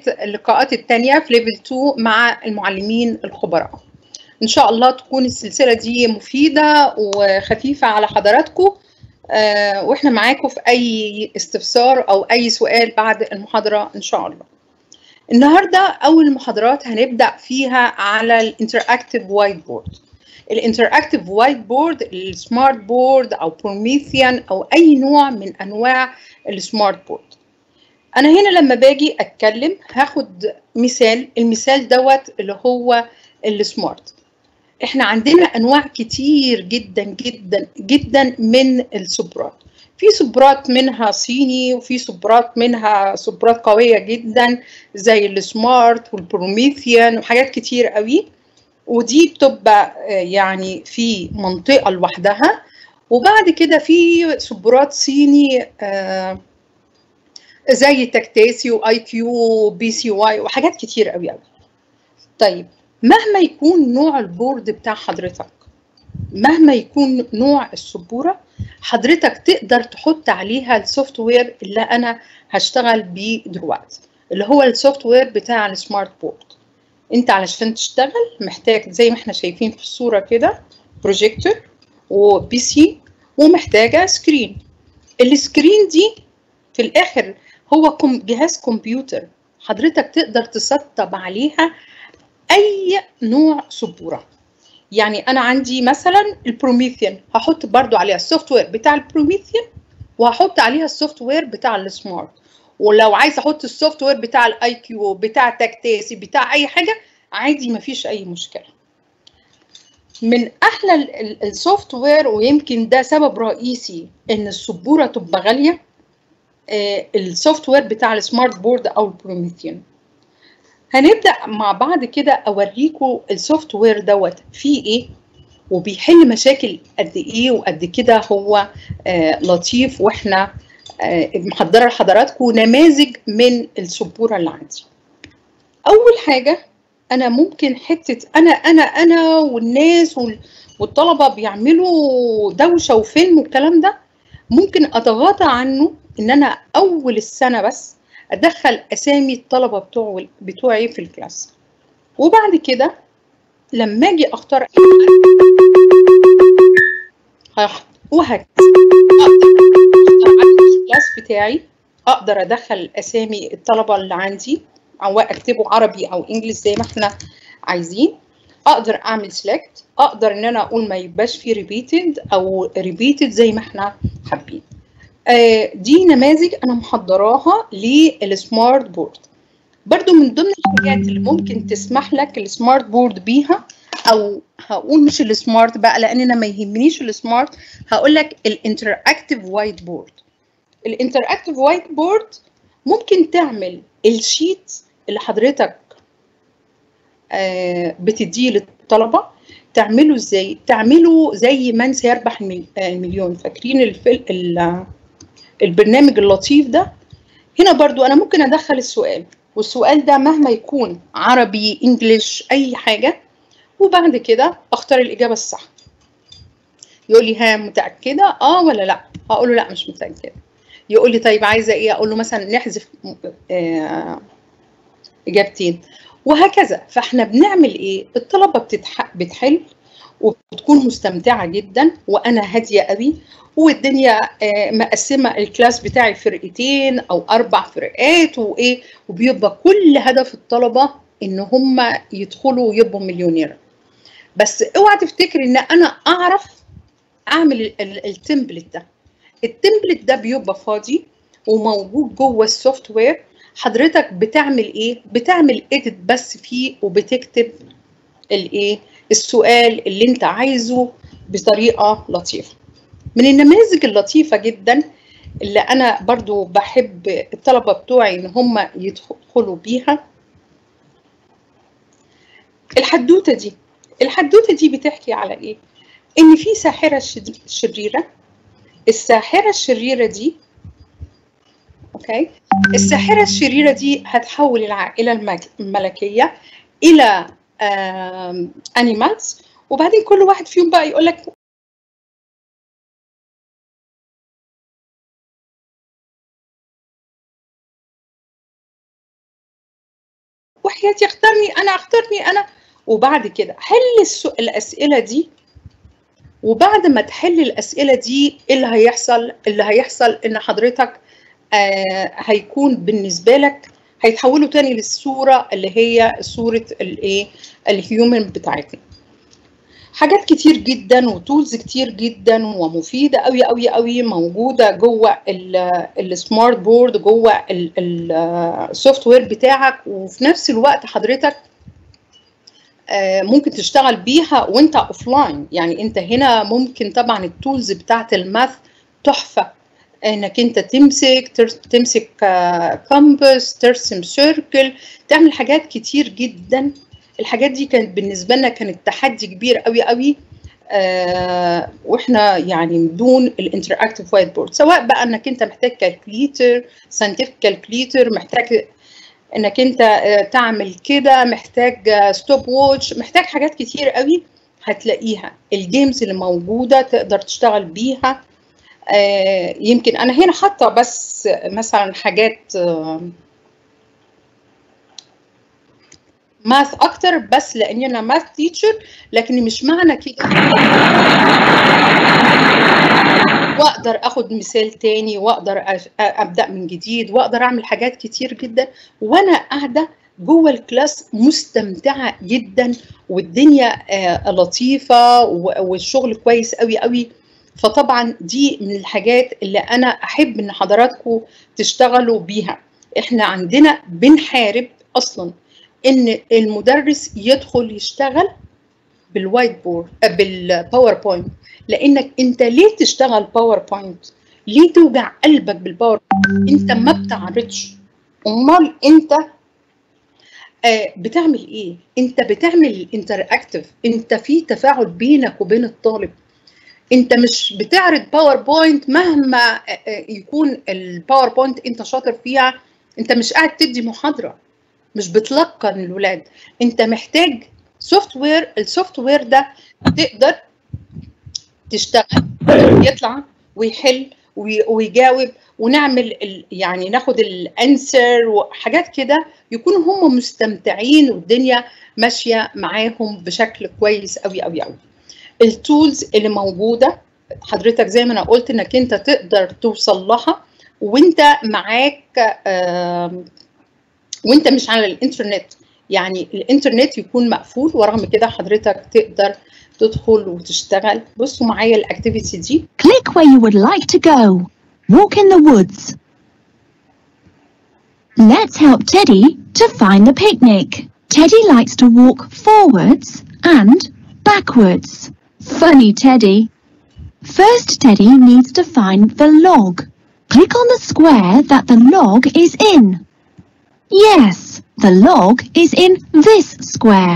اللقاءات التانية في ليفل 2 مع المعلمين الخبراء ان شاء الله تكون السلسلة دي مفيدة وخفيفة على حضراتكم آه، واحنا معاكم في اي استفسار او اي سؤال بعد المحاضرة ان شاء الله النهاردة اول محاضرات هنبدأ فيها على الانتراكتيف وايت بورد الانتراكتيف وايت بورد السمارت بورد او بروميثيان او اي نوع من انواع السمارت بورد انا هنا لما باجي اتكلم هاخد مثال المثال دوت اللي هو السمارت احنا عندنا انواع كتير جدا جدا جدا من السبرات في سبرات منها صيني وفي سبرات منها سبرات قويه جدا زي السمارت والبروميثيان وحاجات كتير قوي ودي بتبقى يعني في منطقه لوحدها وبعد كده في سبرات صيني آه زي تكتاسي واي كيو وبي سي واي وحاجات كتير قوي قوي طيب مهما يكون نوع البورد بتاع حضرتك مهما يكون نوع السبوره حضرتك تقدر تحط عليها السوفت وير اللي انا هشتغل بيه دلوقتي اللي هو السوفت وير بتاع السمارت بورد انت علشان تشتغل محتاج زي ما احنا شايفين في الصوره كده بروجيكتور وبي سي ومحتاجه سكرين السكرين دي في الاخر هو جهاز كمبيوتر حضرتك تقدر تسطب عليها اي نوع سبوره يعني انا عندي مثلا البروميثيان هحط برضو عليها السوفت وير بتاع البروميثيان وهحط عليها السوفت وير بتاع السمارت ولو عايز احط السوفت وير بتاع الاي كيو بتاع تكتاسي بتاع اي حاجه عادي مفيش اي مشكله من احلى السوفت وير ويمكن ده سبب رئيسي ان السبوره تبقى غاليه السوفت وير بتاع السمارت بورد او البروميثيان هنبدا مع بعض كده اوريكم السوفت وير دوت فيه ايه وبيحل مشاكل قد ايه وقد كده هو آه لطيف واحنا آه محضره لحضراتكم نماذج من السبوره اللي عندي اول حاجه انا ممكن حته انا انا انا والناس والطلبه بيعملوا دوشه وفيلم والكلام ده ممكن اتغاضى عنه ان انا اول السنه بس ادخل اسامي الطلبه بتوع بتوعي في الكلاس وبعد كده لما اجي اختار وهكذا الكلاس بتاعي اقدر ادخل اسامي الطلبه اللي عندي او اكتبه عربي او انجلش زي ما احنا عايزين اقدر اعمل سيلكت اقدر ان انا اقول ما يبقاش فيه ريبيتد او ريبيتد زي ما احنا حابين دي نماذج انا محضراها للسمارت بورد برضو من ضمن الحاجات اللي ممكن تسمح لك السمارت بورد بيها او هقول مش السمارت بقى لان انا ما يهمنيش السمارت هقول لك الانتراكتيف وايت بورد الانتراكتيف وايت بورد ممكن تعمل الشيت اللي حضرتك بتديه للطلبه تعمله ازاي تعمله زي من سيربح المليون فاكرين الفيلم البرنامج اللطيف ده هنا برضو انا ممكن ادخل السؤال والسؤال ده مهما يكون عربي انجليش اي حاجه وبعد كده اختار الاجابه الصح يقول لي ها متاكده اه ولا لا هقول له لا مش متاكده يقول لي طيب عايزه ايه اقول له مثلا نحذف آه اجابتين وهكذا فاحنا بنعمل ايه الطلبه بتتح... بتحل وبتكون مستمتعه جدا وانا هاديه قوي والدنيا مقسمه الكلاس بتاعي فرقتين او اربع فرقات وايه وبيبقى كل هدف الطلبه ان هم يدخلوا ويبقوا مليونير بس اوعى تفتكري ان انا اعرف اعمل التمبلت ده التمبلت ده بيبقى فاضي وموجود جوه السوفت وير حضرتك بتعمل ايه بتعمل اديت بس فيه وبتكتب الايه السؤال اللي انت عايزه بطريقه لطيفه من النماذج اللطيفه جدا اللي انا برضو بحب الطلبه بتوعي ان هم يدخلوا بيها الحدوته دي الحدوته دي بتحكي على ايه ان في ساحره شريره الساحره الشريره دي اوكي الساحره الشريره دي هتحول العائله الملكيه الى انيمالز وبعدين كل واحد فيهم بقى يقول لك حياتي اختارني انا اختارني انا وبعد كده حل الاسئله دي وبعد ما تحل الاسئله دي ايه اللي هيحصل اللي هيحصل ان حضرتك آه هيكون بالنسبه لك هيتحولوا تاني للصوره اللي هي صوره الايه الهيومن بتاعتنا حاجات كتير جدا وتولز كتير جدا ومفيده قوي قوي قوي موجوده جوه السمارت بورد جوه السوفت وير بتاعك وفي نفس الوقت حضرتك ممكن تشتغل بيها وانت اوف لاين يعني انت هنا ممكن طبعا التولز بتاعت الماث تحفه انك انت تمسك تمسك كامبس ترسم سيركل تعمل حاجات كتير جدا الحاجات دي كانت بالنسبه لنا كانت تحدي كبير قوي قوي آه واحنا يعني بدون الانتراكتيف وايت بورد سواء بقى انك انت محتاج كالكوليتر ساينتفك كالكوليتر محتاج انك انت تعمل كده محتاج ستوب ووتش محتاج حاجات كتير قوي هتلاقيها الجيمز اللي موجوده تقدر تشتغل بيها آه يمكن انا هنا حاطه بس مثلا حاجات آه ماث اكتر بس لاني انا ماث تيتشر لكن مش معنى كده واقدر اخد مثال تاني واقدر ابدا من جديد واقدر اعمل حاجات كتير جدا وانا قاعده جوه الكلاس مستمتعه جدا والدنيا لطيفه والشغل كويس قوي قوي فطبعا دي من الحاجات اللي انا احب ان حضراتكم تشتغلوا بيها احنا عندنا بنحارب اصلا ان المدرس يدخل يشتغل بالوايت بورد بالباوربوينت لانك انت ليه تشتغل باوربوينت ليه توجع قلبك بالباوربوينت انت ما بتعرضش امال انت آه بتعمل ايه انت بتعمل انتراكتيف انت في تفاعل بينك وبين الطالب انت مش بتعرض باوربوينت مهما يكون الباوربوينت انت شاطر فيها انت مش قاعد تدي محاضره مش بتلقن الولاد انت محتاج سوفت وير السوفت وير ده تقدر تشتغل يطلع ويحل ويجاوب ونعمل يعني ناخد الانسر وحاجات كده يكونوا هم مستمتعين والدنيا ماشيه معاهم بشكل كويس قوي قوي قوي التولز اللي موجوده حضرتك زي ما انا قلت انك انت تقدر توصل لها وانت معاك وانت مش على الانترنت يعني الانترنت يكون مقفول ورغم كده حضرتك تقدر تدخل وتشتغل بصوا معايا الاكتيفيتي دي Click where you would like to go. Walk in the woods. Let's help Teddy to find the picnic. Teddy likes to walk forwards and backwards. Funny Teddy. First, Teddy needs to find the log. Click on the square that the log is in. Yes, the log is in this square.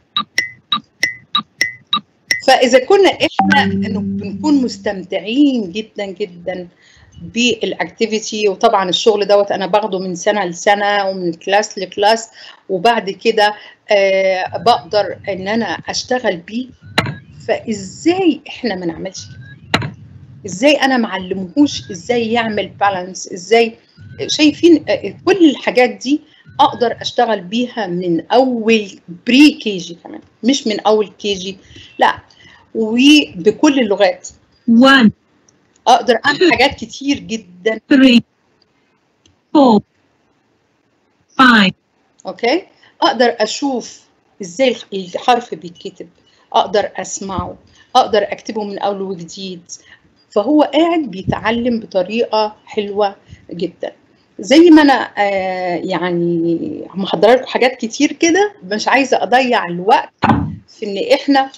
فاذا كنا احنا انه بنكون مستمتعين جدا جدا بالاكتيفيتي وطبعا الشغل دوت انا باخده من سنه لسنه ومن كلاس لكلاس وبعد كده آه بقدر ان انا اشتغل بيه فازاي احنا ما نعملش كده ازاي انا معلمهوش ازاي يعمل بالانس ازاي شايفين كل الحاجات دي اقدر اشتغل بيها من اول بري كي جي كمان مش من اول كي جي لا وبكل اللغات One, اقدر اعمل حاجات كتير جدا three, four, five, اوكي اقدر اشوف ازاي الحرف بيتكتب اقدر اسمعه اقدر اكتبه من اول وجديد فهو قاعد بيتعلم بطريقه حلوه جدا زي ما انا آه يعني محضره لكم حاجات كتير كده مش عايزه اضيع الوقت في ان احنا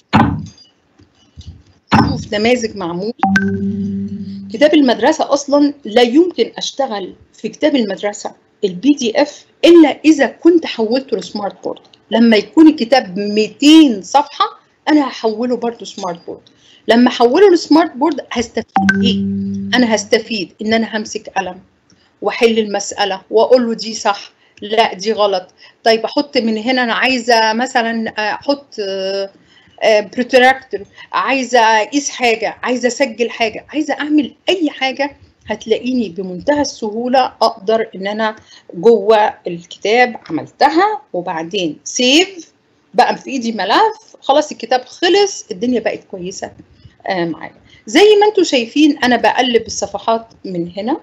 نشوف نماذج معمول كتاب المدرسه اصلا لا يمكن اشتغل في كتاب المدرسه البي دي اف الا اذا كنت حولته لسمارت بورد لما يكون الكتاب 200 صفحه انا هحوله برضه سمارت بورد لما احوله لسمارت بورد هستفيد ايه انا هستفيد ان انا همسك قلم واحل المساله واقول له دي صح لا دي غلط طيب احط من هنا انا عايزه مثلا احط بروتراكتور عايزه اقيس حاجه عايزه اسجل حاجه عايزه اعمل اي حاجه هتلاقيني بمنتهى السهولة أقدر إن أنا جوه الكتاب عملتها وبعدين سيف بقى في إيدي ملف خلاص الكتاب خلص الدنيا بقت كويسة آه معايا زي ما انتم شايفين أنا بقلب الصفحات من هنا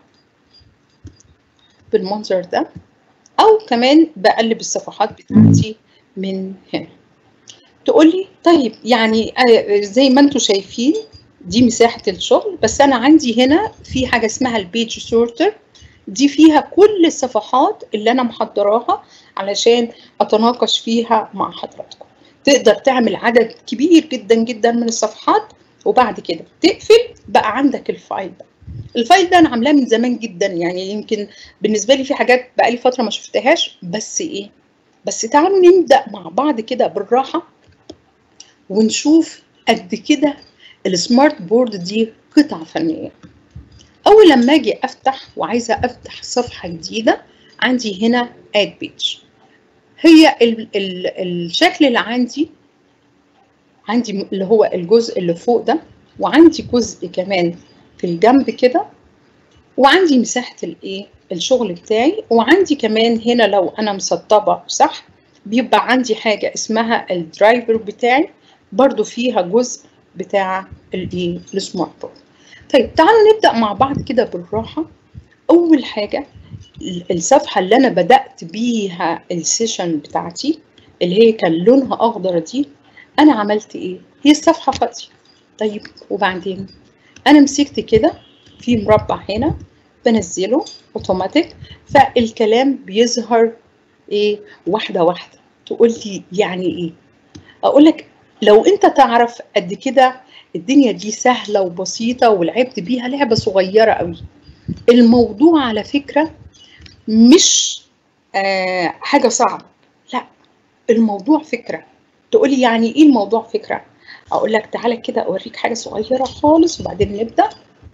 بالمنظر ده أو كمان بقلب الصفحات بتاعتي من هنا تقولي طيب يعني زي ما انتم شايفين دي مساحة الشغل بس أنا عندي هنا في حاجة اسمها البيج سورتر دي فيها كل الصفحات اللي أنا محضراها علشان أتناقش فيها مع حضراتكم تقدر تعمل عدد كبير جدا جدا من الصفحات وبعد كده تقفل بقى عندك الفايل ده الفايل ده أنا عاملاه من زمان جدا يعني يمكن بالنسبة لي في حاجات بقالي فترة ما شفتهاش بس إيه بس تعالوا نبدأ مع بعض كده بالراحة ونشوف قد كده السمارت بورد دي قطعة فنية أول لما أجي أفتح وعايزة أفتح صفحة جديدة عندي هنا اد بيج هي ال ال الشكل اللي عندي عندي اللي هو الجزء اللي فوق ده وعندي جزء كمان في الجنب كده وعندي مساحة الايه الشغل بتاعي وعندي كمان هنا لو أنا مسطبة صح بيبقى عندي حاجة اسمها الدرايفر بتاعي برضو فيها جزء بتاع الايه السمارت بورد طيب تعالوا نبدا مع بعض كده بالراحه اول حاجه الصفحه اللي انا بدات بيها السيشن بتاعتي اللي هي كان لونها اخضر دي انا عملت ايه هي الصفحه فاضيه طيب وبعدين انا مسكت كده في مربع هنا بنزله اوتوماتيك فالكلام بيظهر ايه واحده واحده تقول لي يعني ايه اقول لك لو انت تعرف قد كده الدنيا دي سهلة وبسيطة ولعبت بيها لعبة صغيرة قوي الموضوع على فكرة مش آه حاجة صعبة لا الموضوع فكرة تقولي يعني ايه الموضوع فكرة اقول لك تعالى كده اوريك حاجة صغيرة خالص وبعدين نبدأ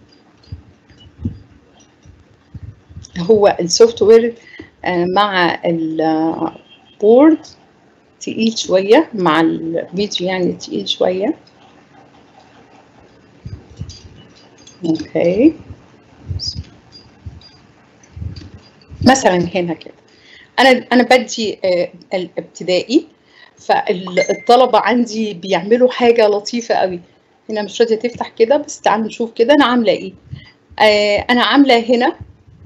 هو السوفت وير آه مع البورد تقيل شوية مع الفيديو يعني تقيل شوية اوكي مثلا هنا كده انا انا بدي الابتدائي فالطلبة عندي بيعملوا حاجة لطيفة قوي هنا مش راضية تفتح كده بس تعالوا نشوف كده انا عاملة ايه آه انا عاملة هنا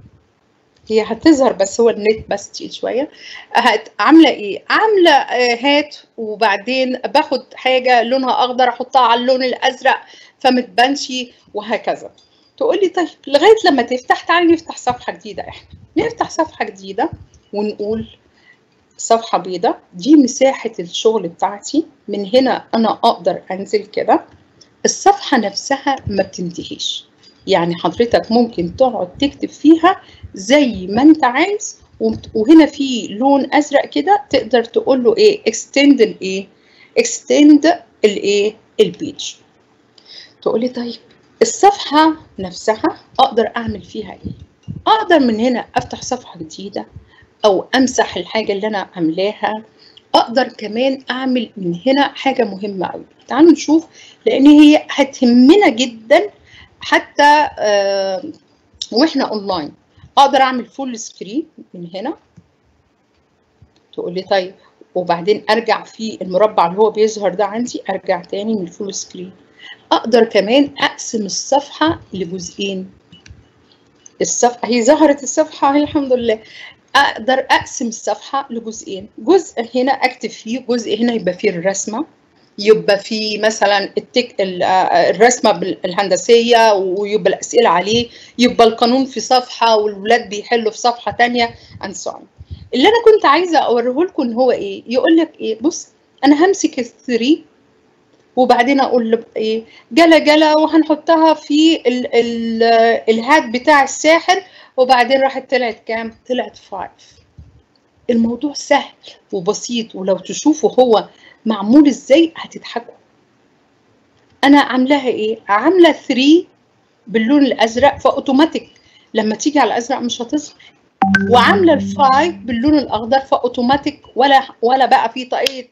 هي هتظهر بس هو النت بس تقيل شويه عامله ايه عامله هات وبعدين باخد حاجه لونها اخضر احطها على اللون الازرق فما تبانش وهكذا تقول لي طيب لغايه لما تفتح تعالي نفتح صفحه جديده احنا نفتح صفحه جديده ونقول صفحه بيضاء دي مساحه الشغل بتاعتي من هنا انا اقدر انزل كده الصفحه نفسها ما بتنتهيش يعني حضرتك ممكن تقعد تكتب فيها زي ما انت عايز وهنا في لون ازرق كده تقدر تقول له ايه اكستند الايه اكستند الايه البيج تقولي طيب الصفحه نفسها اقدر اعمل فيها ايه اقدر من هنا افتح صفحه جديده او امسح الحاجه اللي انا عاملاها اقدر كمان اعمل من هنا حاجه مهمه قوي تعالوا نشوف لان هي هتهمنا جدا حتى آه واحنا اونلاين اقدر اعمل فول سكرين من هنا تقول لي طيب وبعدين ارجع في المربع اللي هو بيظهر ده عندي ارجع تاني من الفول سكرين اقدر كمان اقسم الصفحه لجزئين الصفحه هي ظهرت الصفحه الحمد لله اقدر اقسم الصفحه لجزئين جزء هنا اكتب فيه جزء هنا يبقى فيه الرسمه يبقى في مثلا التك الرسمه الهندسيه ويبقى الاسئله عليه يبقى القانون في صفحه والولاد بيحلوا في صفحه ثانيه and so on. اللي انا كنت عايزه اوريه لكم ان هو ايه يقول لك ايه بص انا همسك الثري وبعدين اقول له ايه جلا جلا وهنحطها في ال ال الهات بتاع الساحر وبعدين راحت طلعت كام طلعت فايف الموضوع سهل وبسيط ولو تشوفوا هو معمول ازاي هتضحكوا انا عاملاها ايه عامله 3 باللون الازرق فاوتوماتيك لما تيجي على الازرق مش هتظهر وعامله الفايف باللون الاخضر فاوتوماتيك ولا ولا بقى في طاقيه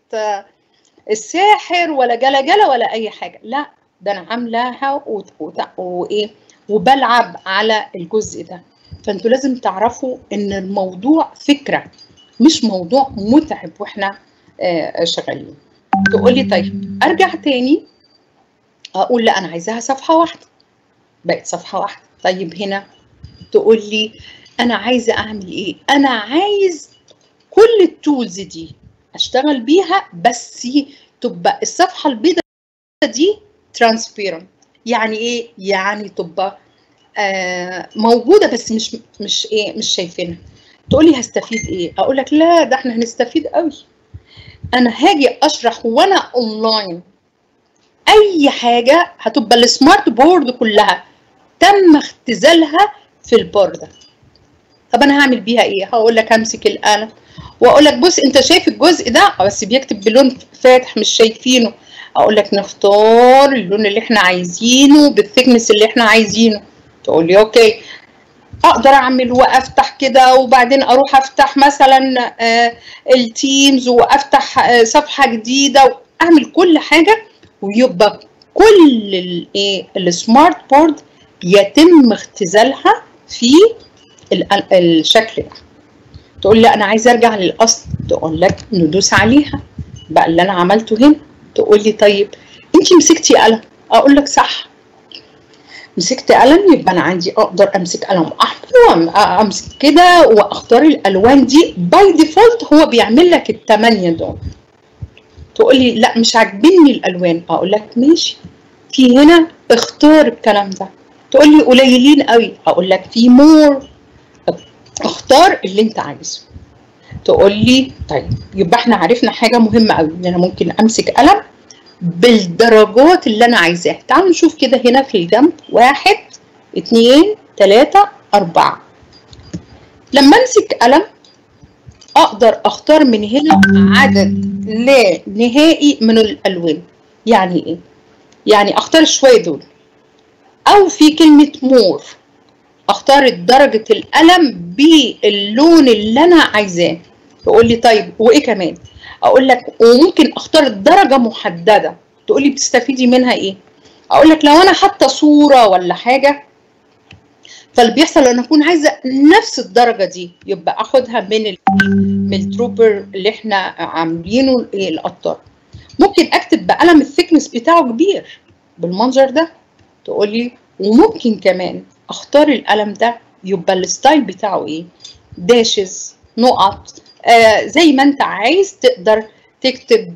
الساحر ولا جلا جلا ولا اي حاجه لا ده انا عاملاها وايه وبلعب على الجزء ده فانتوا لازم تعرفوا ان الموضوع فكره مش موضوع متعب واحنا آه، شغالين تقولي طيب ارجع تاني اقول لا انا عايزاها صفحه واحده بقت صفحه واحده طيب هنا تقول لي انا عايزه اعمل ايه انا عايز كل التولز دي اشتغل بيها بس تبقى الصفحه البيضاء دي ترانسبيرنت يعني ايه يعني تبقى آه موجوده بس مش مش ايه مش شايفينها تقولي هستفيد ايه اقول لك لا ده احنا هنستفيد قوي انا هاجي اشرح وانا اونلاين اي حاجه هتبقى السمارت بورد كلها تم اختزالها في البورد طب انا هعمل بيها ايه هقول لك همسك القلم واقول لك بص انت شايف الجزء ده بس بيكتب بلون فاتح مش شايفينه اقول لك نختار اللون اللي احنا عايزينه بالثيكنس اللي احنا عايزينه تقول لي اوكي اقدر اعمل وافتح كده وبعدين اروح افتح مثلا آه التيمز وافتح آه صفحه جديده واعمل كل حاجه ويبقى كل الايه السمارت بورد يتم اختزالها في الشكل ده تقول لي انا عايزه ارجع للاصل تقول لك ندوس عليها بقى اللي انا عملته هنا تقول لي طيب انت مسكتي قلم اقول لك صح مسكت قلم يبقى انا عندي اقدر امسك قلم احمر وامسك كده واختار الالوان دي باي ديفولت هو بيعمل لك الثمانيه دول تقول لي لا مش عاجبني الالوان اقول لك ماشي في هنا اختار الكلام ده تقول لي قليلين قوي اقول لك في مور اختار اللي انت عايزه تقول لي طيب يبقى احنا عرفنا حاجه مهمه قوي ان انا ممكن امسك قلم بالدرجات اللي انا عايزاها تعالوا نشوف كده هنا في الجنب واحد اتنين تلاتة أربعة لما امسك قلم اقدر اختار من هنا عدد لا نهائي من الالوان يعني ايه يعني اختار شويه دول او في كلمه مور اختار درجه القلم باللون اللي انا عايزاه تقول لي طيب وايه كمان اقول لك وممكن اختار درجه محدده تقول لي بتستفيدي منها ايه اقول لك لو انا حاطه صوره ولا حاجه فاللي بيحصل انا اكون عايزه نفس الدرجه دي يبقى اخدها من ال من التروبر اللي احنا عاملينه القطار ممكن اكتب بقلم الثيكنس بتاعه كبير بالمنظر ده تقول لي وممكن كمان اختار القلم ده يبقى الستايل بتاعه ايه داشز نقط آه زي ما انت عايز تقدر تكتب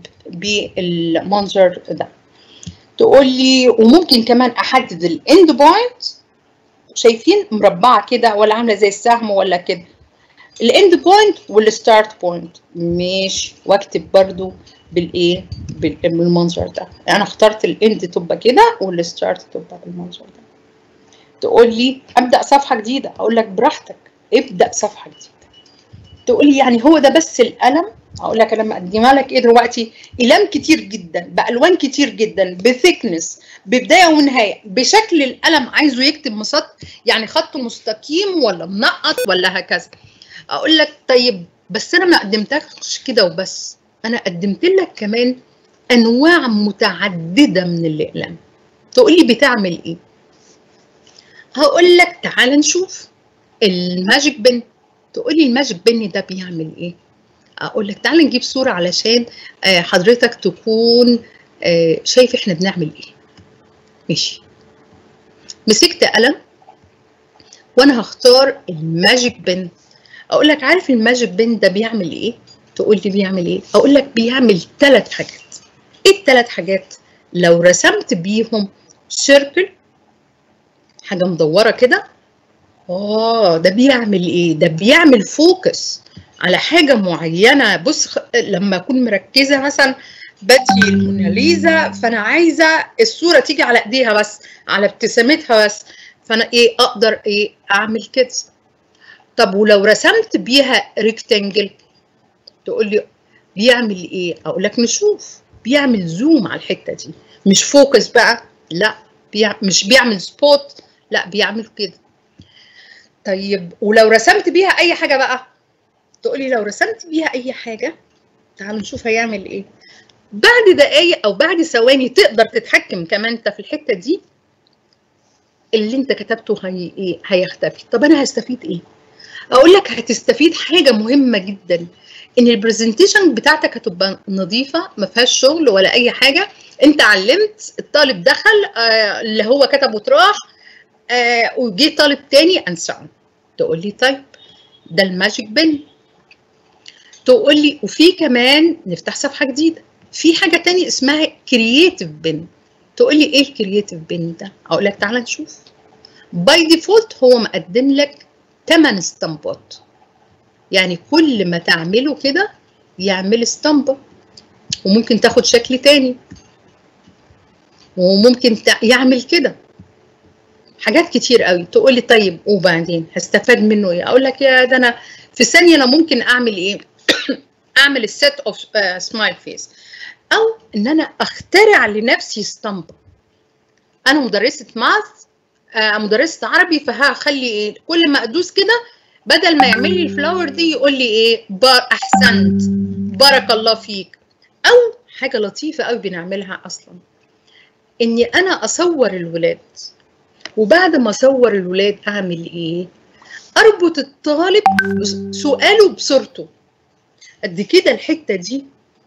بالمنظر ده تقول لي وممكن كمان احدد الاند بوينت شايفين مربعه كده ولا عامله زي السهم ولا كده الاند بوينت والستارت بوينت ماشي واكتب برضو بالايه بالمنظر ده انا اخترت الاند تبقى كده والستارت تبقى بالمنظر ده تقول لي ابدا صفحه جديده اقول لك براحتك ابدا صفحه جديده تقول لي يعني هو ده بس القلم اقول لك انا مقدمه لك ايه دلوقتي اقلام كتير جدا بالوان كتير جدا بثيكنس ببدايه ونهايه بشكل القلم عايزه يكتب مسط يعني خط مستقيم ولا منقط ولا هكذا اقول لك طيب بس انا ما قدمتلكش كده وبس انا قدمت لك كمان انواع متعدده من الاقلام تقول لي بتعمل ايه هقول لك تعال نشوف الماجيك بن تقول لي الماجيك بن ده بيعمل ايه اقول لك تعال نجيب صوره علشان حضرتك تكون شايف احنا بنعمل ايه ماشي مسكت قلم وانا هختار الماجيك بن اقول لك عارف الماجيك بن ده بيعمل ايه تقول لي بيعمل ايه اقول لك بيعمل ثلاث حاجات ايه الثلاث حاجات لو رسمت بيهم سيركل حاجه مدوره كده اه ده بيعمل ايه ده بيعمل فوكس على حاجه معينه بص لما اكون مركزه مثلا بدي الموناليزا فانا عايزه الصوره تيجي على ايديها بس على ابتسامتها بس فانا ايه اقدر ايه اعمل كده طب ولو رسمت بيها ريكتانجل تقول لي بيعمل ايه اقول لك نشوف بيعمل زوم على الحته دي مش فوكس بقى لا بيع... مش بيعمل سبوت لا بيعمل كده طيب ولو رسمت بيها اي حاجه بقى تقولي لو رسمت بيها اي حاجه تعالوا نشوف هيعمل ايه بعد دقايق او بعد ثواني تقدر تتحكم كمان انت في الحته دي اللي انت كتبته هي ايه هيختفي طب انا هستفيد ايه اقول لك هتستفيد حاجه مهمه جدا ان البرزنتيشن بتاعتك هتبقى نظيفه ما فيهاش شغل ولا اي حاجه انت علمت الطالب دخل آه اللي هو كتبه اتراح آه وجي طالب تاني انسان تقول لي طيب ده الماجيك بن تقول لي وفي كمان نفتح صفحه جديده في حاجه تانية اسمها كرييتيف بن تقول لي ايه الكرييتيف بن ده اقول لك تعالى نشوف باي ديفولت هو مقدم لك 8 اسطمبات يعني كل ما تعمله كده يعمل اسطمبه وممكن تاخد شكل تاني وممكن يعمل كده حاجات كتير قوي تقول لي طيب وبعدين هستفاد منه ايه اقول لك يا ده انا في ثانيه انا ممكن اعمل ايه اعمل السيت اوف سمايل فيس او ان انا اخترع لنفسي اسطمبه انا مدرسه ماث آه مدرسه عربي فهخلي ايه كل ما ادوس كده بدل ما يعمل لي الفلاور دي يقول لي ايه احسنت بارك الله فيك او حاجه لطيفه قوي بنعملها اصلا اني انا اصور الولاد وبعد ما اصور الولاد اعمل ايه اربط الطالب سؤاله بصورته قد كده الحته دي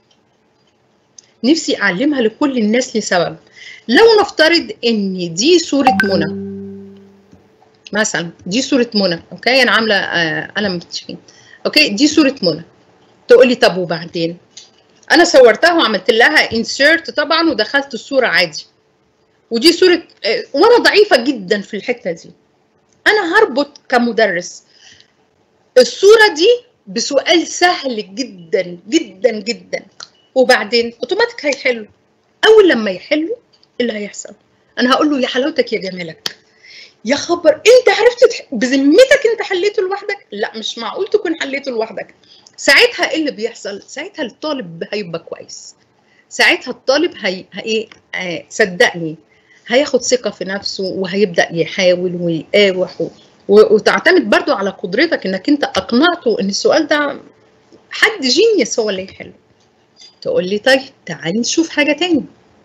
نفسي اعلمها لكل الناس لسبب لو نفترض ان دي صوره منى مثلا دي صوره منى اوكي انا عامله آه قلم تشفين اوكي دي صوره منى تقول لي طب وبعدين انا صورتها وعملت لها انسيرت طبعا ودخلت الصوره عادي ودي صوره آه وانا ضعيفه جدا في الحته دي انا هربط كمدرس الصوره دي بسؤال سهل جدا جدا جدا وبعدين اوتوماتيك هيحلوا اول لما يحلوا اللي هيحصل انا هقول له يا حلاوتك يا جمالك يا خبر انت عرفت تح... بذمتك انت حليته لوحدك لا مش معقول تكون حليته لوحدك ساعتها ايه اللي بيحصل ساعتها الطالب هيبقى كويس ساعتها الطالب هي ايه آه صدقني هياخد ثقه في نفسه وهيبدا يحاول ويقاوح و... وتعتمد برضو على قدرتك انك انت اقنعته ان السؤال ده حد جينيوس هو اللي يحله تقول لي طيب تعالي نشوف حاجه تاني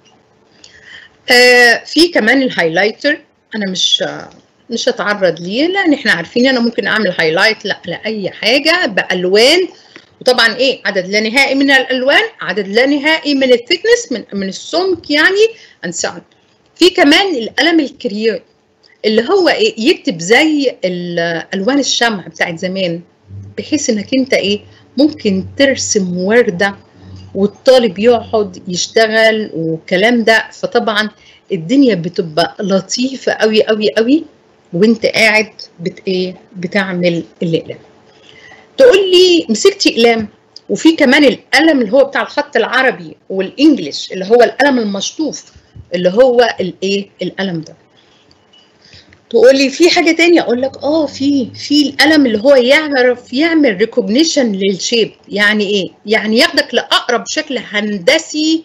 آه في كمان الهايلايتر انا مش مش هتعرض ليه لان احنا عارفين انا ممكن اعمل هايلايت لا لاي حاجه بالوان وطبعا ايه عدد لا نهائي من الالوان عدد لا نهائي من الثيكنس من من السمك يعني انسان في كمان القلم الكريون اللي هو ايه يكتب زي الوان الشمع بتاعت زمان بحيث انك انت ايه ممكن ترسم ورده والطالب يقعد يشتغل والكلام ده فطبعا الدنيا بتبقى لطيفه قوي قوي قوي وانت قاعد بت ايه بتعمل الاقلام تقول لي مسكتي اقلام وفي كمان القلم اللي هو بتاع الخط العربي والانجليش اللي هو القلم المشطوف اللي هو الايه القلم ده تقول لي في حاجه تانية اقول لك اه في في القلم اللي هو يعرف يعمل ريكوجنيشن للشيب يعني ايه يعني ياخدك لاقرب شكل هندسي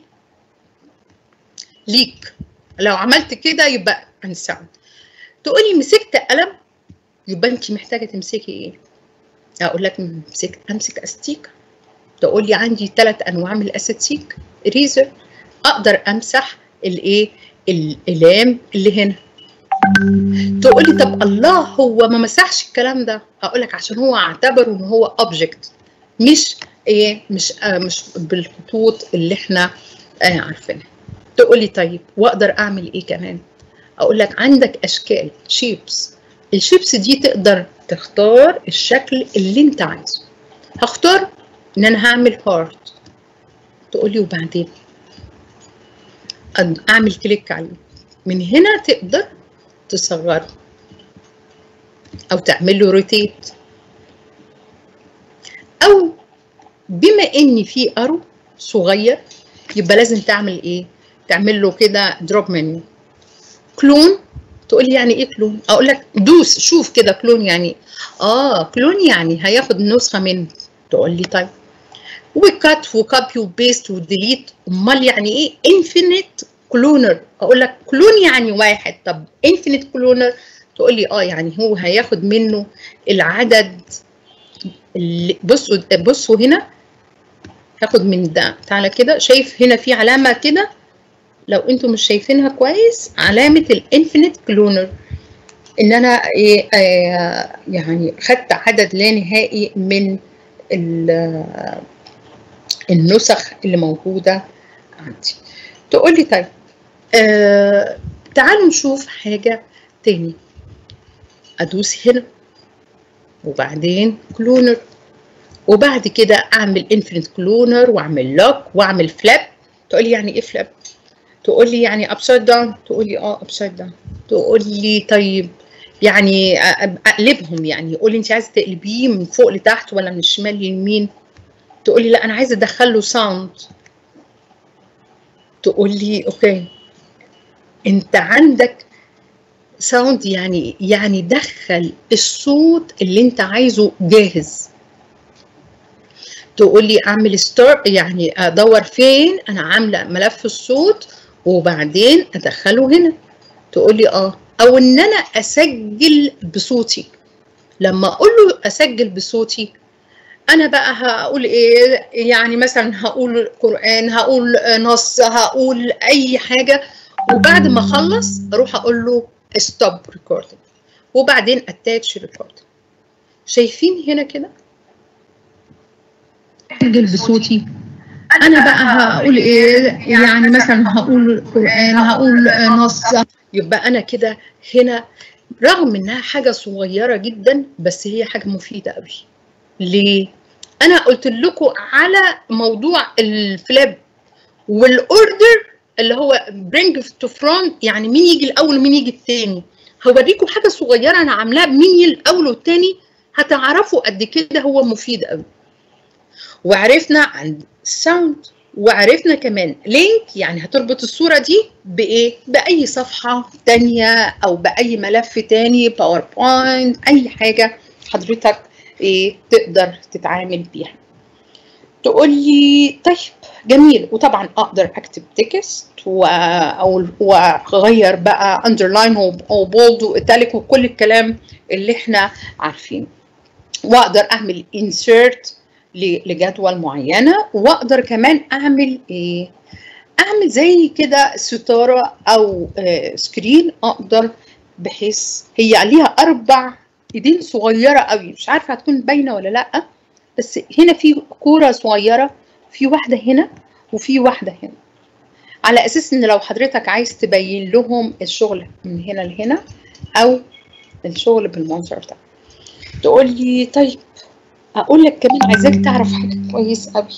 ليك لو عملت كده يبقى انسان تقولي مسكت قلم يبقى انت محتاجه تمسكي ايه اقول لك مسكت امسك استيكه تقول لي عندي ثلاث انواع من الاساتيك ريزر اقدر امسح الايه الاقلام اللي هنا تقول لي طب الله هو ما مسحش الكلام ده اقول لك عشان هو اعتبره ان هو اوبجكت مش ايه مش آه مش بالخطوط اللي احنا آه عارفينها تقول لي طيب واقدر اعمل ايه كمان اقول لك عندك اشكال شيبس الشيبس دي تقدر تختار الشكل اللي انت عايزه هختار ان انا هعمل هارت تقول لي وبعدين اعمل كليك عليه من هنا تقدر تصغره او تعمل له روتيت او بما ان في ارو صغير يبقى لازم تعمل ايه تعمل له كده دروب منيو كلون تقول لي يعني ايه كلون اقول لك دوس شوف كده كلون يعني اه كلون يعني هياخد نسخه منه تقول لي طيب وكات وكوبي وبيست وديليت امال يعني ايه انفينيت كلونر اقول لك كلون يعني واحد طب انفينيت كلونر تقول لي اه يعني هو هياخد منه العدد اللي بصوا بصوا هنا هاخد من ده تعالى كده شايف هنا في علامه كده لو انتم مش شايفينها كويس علامه الانفينيت كلونر ان انا ايه آه يعني خدت عدد لا نهائي من ال- النسخ اللي موجوده عندي تقول لي طيب آه تعالوا نشوف حاجه تاني ادوس هنا وبعدين كلونر وبعد كده اعمل انفينيت كلونر واعمل لوك واعمل فلاب تقول لي يعني ايه فلاب تقول لي يعني ابسايد داون تقول لي اه ابسايد داون تقول لي طيب يعني أ- اقلبهم يعني قول لي انت عايزه تقلبيه من فوق لتحت ولا من الشمال لليمين تقول لي لا انا عايزه ادخل له ساوند تقول لي اوكي انت عندك ساوند يعني يعني دخل الصوت اللي انت عايزه جاهز تقول لي اعمل ستار يعني ادور فين انا عامله ملف الصوت وبعدين ادخله هنا تقول لي اه او ان انا اسجل بصوتي لما اقول له اسجل بصوتي انا بقى هقول ايه يعني مثلا هقول قران هقول نص هقول اي حاجه وبعد ما اخلص اروح اقول له ستوب ريكوردنج وبعدين اتاتش ريكوردنج شايفين هنا كده اسجل بصوتي انا بقى هقول ايه يعني مثلا هقول قران هقول نص يبقى انا كده هنا رغم انها حاجه صغيره جدا بس هي حاجه مفيده قوي ليه انا قلت لكم على موضوع الفلاب والاوردر اللي هو برينج تو فرونت يعني مين يجي الاول ومين يجي الثاني هوريكم حاجه صغيره انا عاملاها مين يجي الاول والثاني هتعرفوا قد كده هو مفيد قوي وعرفنا عند الساوند وعرفنا كمان لينك يعني هتربط الصورة دي بإيه؟ بأي صفحة تانية أو بأي ملف تاني باوربوينت أي حاجة حضرتك إيه تقدر تتعامل بيها. تقول لي طيب جميل وطبعا أقدر أكتب تكست أو وأغير بقى أندرلاين وبولد وإيتاليك وكل الكلام اللي إحنا عارفينه. وأقدر أعمل insert لجدول معينه واقدر كمان اعمل ايه اعمل زي كده ستاره او آه سكرين اقدر بحيث هي ليها اربع ايدين صغيره قوي مش عارفه هتكون باينه ولا لا بس هنا في كوره صغيره في واحده هنا وفي واحده هنا على اساس ان لو حضرتك عايز تبين لهم الشغل من هنا لهنا او الشغل بالمنظر ده تقول لي طيب اقول لك كمان عايزاك تعرف حاجه كويس قوي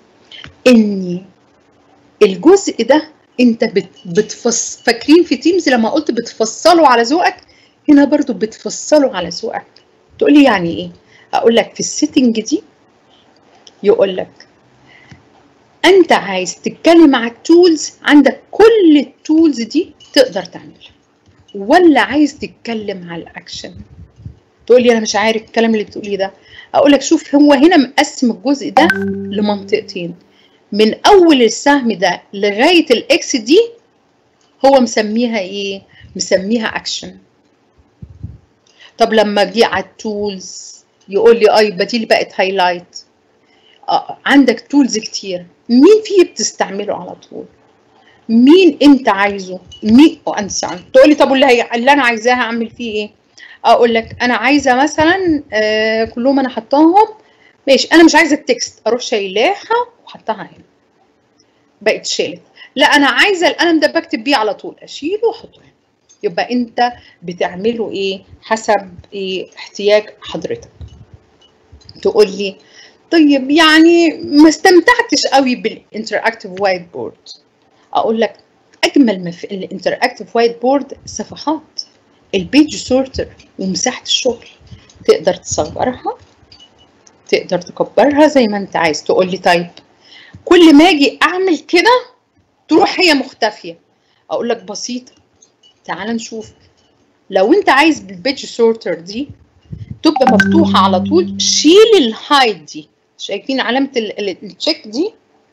ان الجزء ده انت بت بتفص فاكرين في تيمز لما قلت بتفصله على ذوقك هنا برضو بتفصله على ذوقك تقول لي يعني ايه اقول لك في السيتنج دي يقول لك انت عايز تتكلم على التولز عندك كل التولز دي تقدر تعملها ولا عايز تتكلم على الاكشن تقول لي انا مش عارف الكلام اللي بتقوليه ده اقول لك شوف هو هنا مقسم الجزء ده لمنطقتين من اول السهم ده لغايه الاكس دي هو مسميها ايه مسميها اكشن طب لما اجي على التولز يقول لي اه يبقى دي اللي بقت هايلايت آه عندك تولز كتير مين فيه بتستعمله على طول مين انت عايزه مين انسى تقول لي طب اللي, هي... اللي انا عايزاها اعمل فيه ايه اقول لك انا عايزه مثلا آه كلهم انا حطاهم ماشي انا مش عايزه التكست اروح شايلاها وحطها هنا بقت شالت لا انا عايزه القلم ده بكتب بيه على طول اشيله واحطه هنا يبقى انت بتعمله ايه حسب ايه احتياج حضرتك تقول لي طيب يعني ما استمتعتش قوي بالانتراكتيف وايت بورد اقول لك اجمل ما في الانتراكتيف وايت بورد الصفحات البيج سورتر ومساحه الشغل تقدر تصغرها تقدر تكبرها زي ما انت عايز تقول لي طيب كل ما اجي اعمل كده تروح هي مختفيه اقول لك بسيطه تعال نشوف لو انت عايز بالبيج سورتر دي تبقى مفتوحه على طول شيل الهايد دي شايفين علامه التشيك دي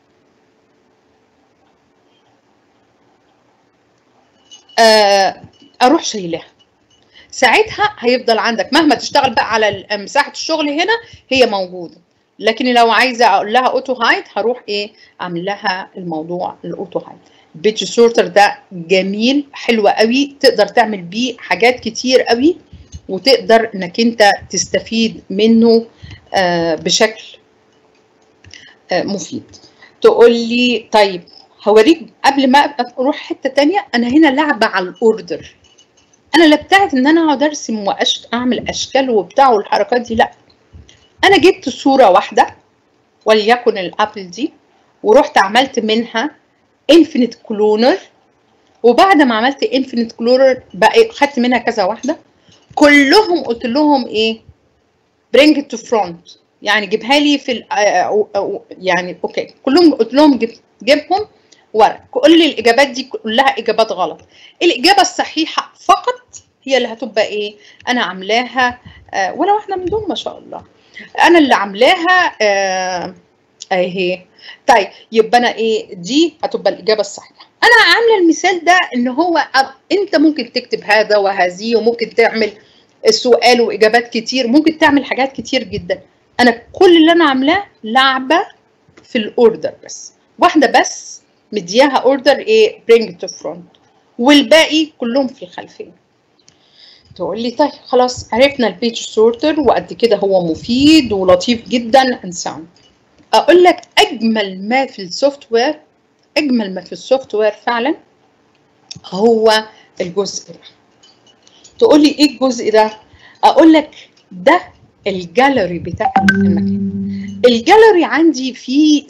آه اروح شايلها ساعتها هيفضل عندك مهما تشتغل بقى على مساحه الشغل هنا هي موجوده لكن لو عايزه اقول لها اوتو هايد هروح ايه اعمل لها الموضوع الاوتو هايد بيج سورتر ده جميل حلو قوي تقدر تعمل بيه حاجات كتير قوي وتقدر انك انت تستفيد منه آه بشكل آه مفيد تقول لي طيب هوريك قبل ما اروح حته تانية انا هنا لعبه على الاوردر انا لا بتاعت ان انا اقعد ارسم واعمل اعمل اشكال وبتاع والحركات دي لا انا جبت صوره واحده وليكن الابل دي ورحت عملت منها انفينيت كلونر وبعد ما عملت انفينيت كلونر بقى خدت منها كذا واحده كلهم قلت لهم ايه برينج تو فرونت يعني جيبها لي في يعني اوكي كلهم قلت لهم جيب جيبهم ورق كل الاجابات دي كلها اجابات غلط الاجابه الصحيحه فقط هي اللي هتبقى ايه انا عاملاها آه ولا واحده من دول ما شاء الله انا اللي عاملاها آه اهي طيب يبقى انا ايه دي هتبقى الاجابه الصحيحه انا عامله المثال ده ان هو انت ممكن تكتب هذا وهذه وممكن تعمل السؤال واجابات كتير ممكن تعمل حاجات كتير جدا انا كل اللي انا عاملاه لعبه في الاوردر بس واحده بس مدياها اوردر ايه برينج تو فرونت والباقي كلهم في الخلفيه تقول لي طيب خلاص عرفنا البيج سورتر وقد كده هو مفيد ولطيف جدا انسان اقول لك اجمل ما في السوفت وير اجمل ما في السوفت وير فعلا هو الجزء ده تقول لي ايه الجزء ده اقول لك ده الجاليري بتاع المكان الجاليري عندي فيه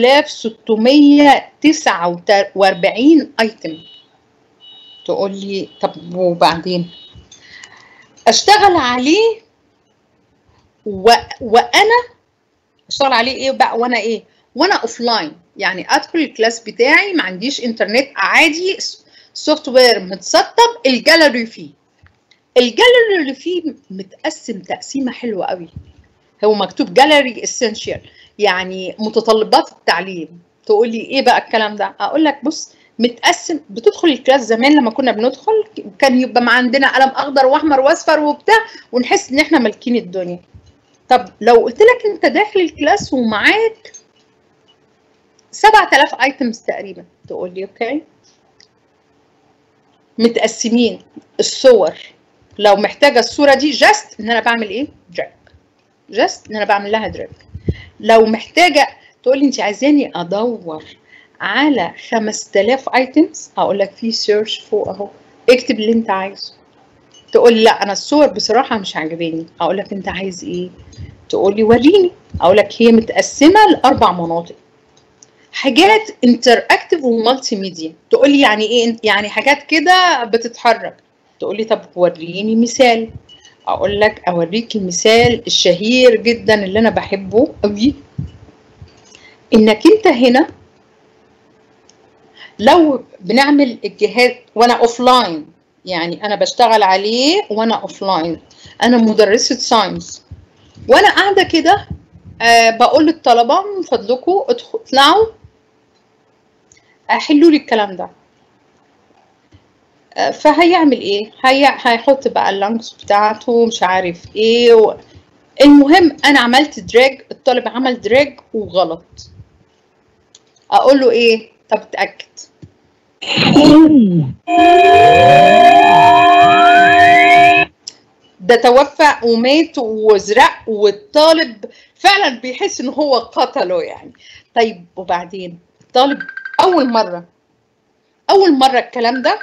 6649 ايتم تقول لي طب وبعدين اشتغل عليه و... وانا اشتغل عليه ايه بقى وانا ايه وانا اوف لاين يعني ادخل الكلاس بتاعي ما عنديش انترنت عادي سوفت وير متسطب الجاليري فيه الجاليري اللي فيه متقسم تقسيمه حلوه قوي هو مكتوب جاليري اسينشال يعني متطلبات التعليم تقول لي ايه بقى الكلام ده اقول لك بص متقسم بتدخل الكلاس زمان لما كنا بندخل كان يبقى ما عندنا قلم اخضر واحمر واصفر وبتاع ونحس ان احنا مالكين الدنيا طب لو قلت لك انت داخل الكلاس ومعاك 7000 ايتمز تقريبا تقول لي اوكي متقسمين الصور لو محتاجه الصوره دي جاست ان انا بعمل ايه دراج جاست ان انا بعمل لها دراج لو محتاجه تقول لي انت عايزاني ادور على 5000 ايتمز هقول لك في سيرش فوق اهو اكتب اللي انت عايزه تقول لي لا انا الصور بصراحه مش عاجباني اقول لك انت عايز ايه تقول لي وريني اقول لك هي متقسمه لاربع مناطق حاجات انتر اكتف ومالتي ميديا تقول لي يعني ايه يعني حاجات كده بتتحرك تقول لي طب وريني مثال اقول لك اوريك المثال الشهير جدا اللي انا بحبه قوي انك انت هنا لو بنعمل الجهاز وانا اوف لاين يعني انا بشتغل عليه وانا اوف لاين انا مدرسه ساينس وانا قاعده كده أه بقول للطلبه من فضلكم اطلعوا حلوا لي الكلام ده أه فهيعمل ايه هي هيحط بقى اللانكس بتاعته مش عارف ايه و... المهم انا عملت دراج الطالب عمل دراج وغلط اقول له ايه طب اتاكد ده توفى ومات وزرق والطالب فعلا بيحس ان هو قتله يعني طيب وبعدين الطالب اول مره اول مره الكلام ده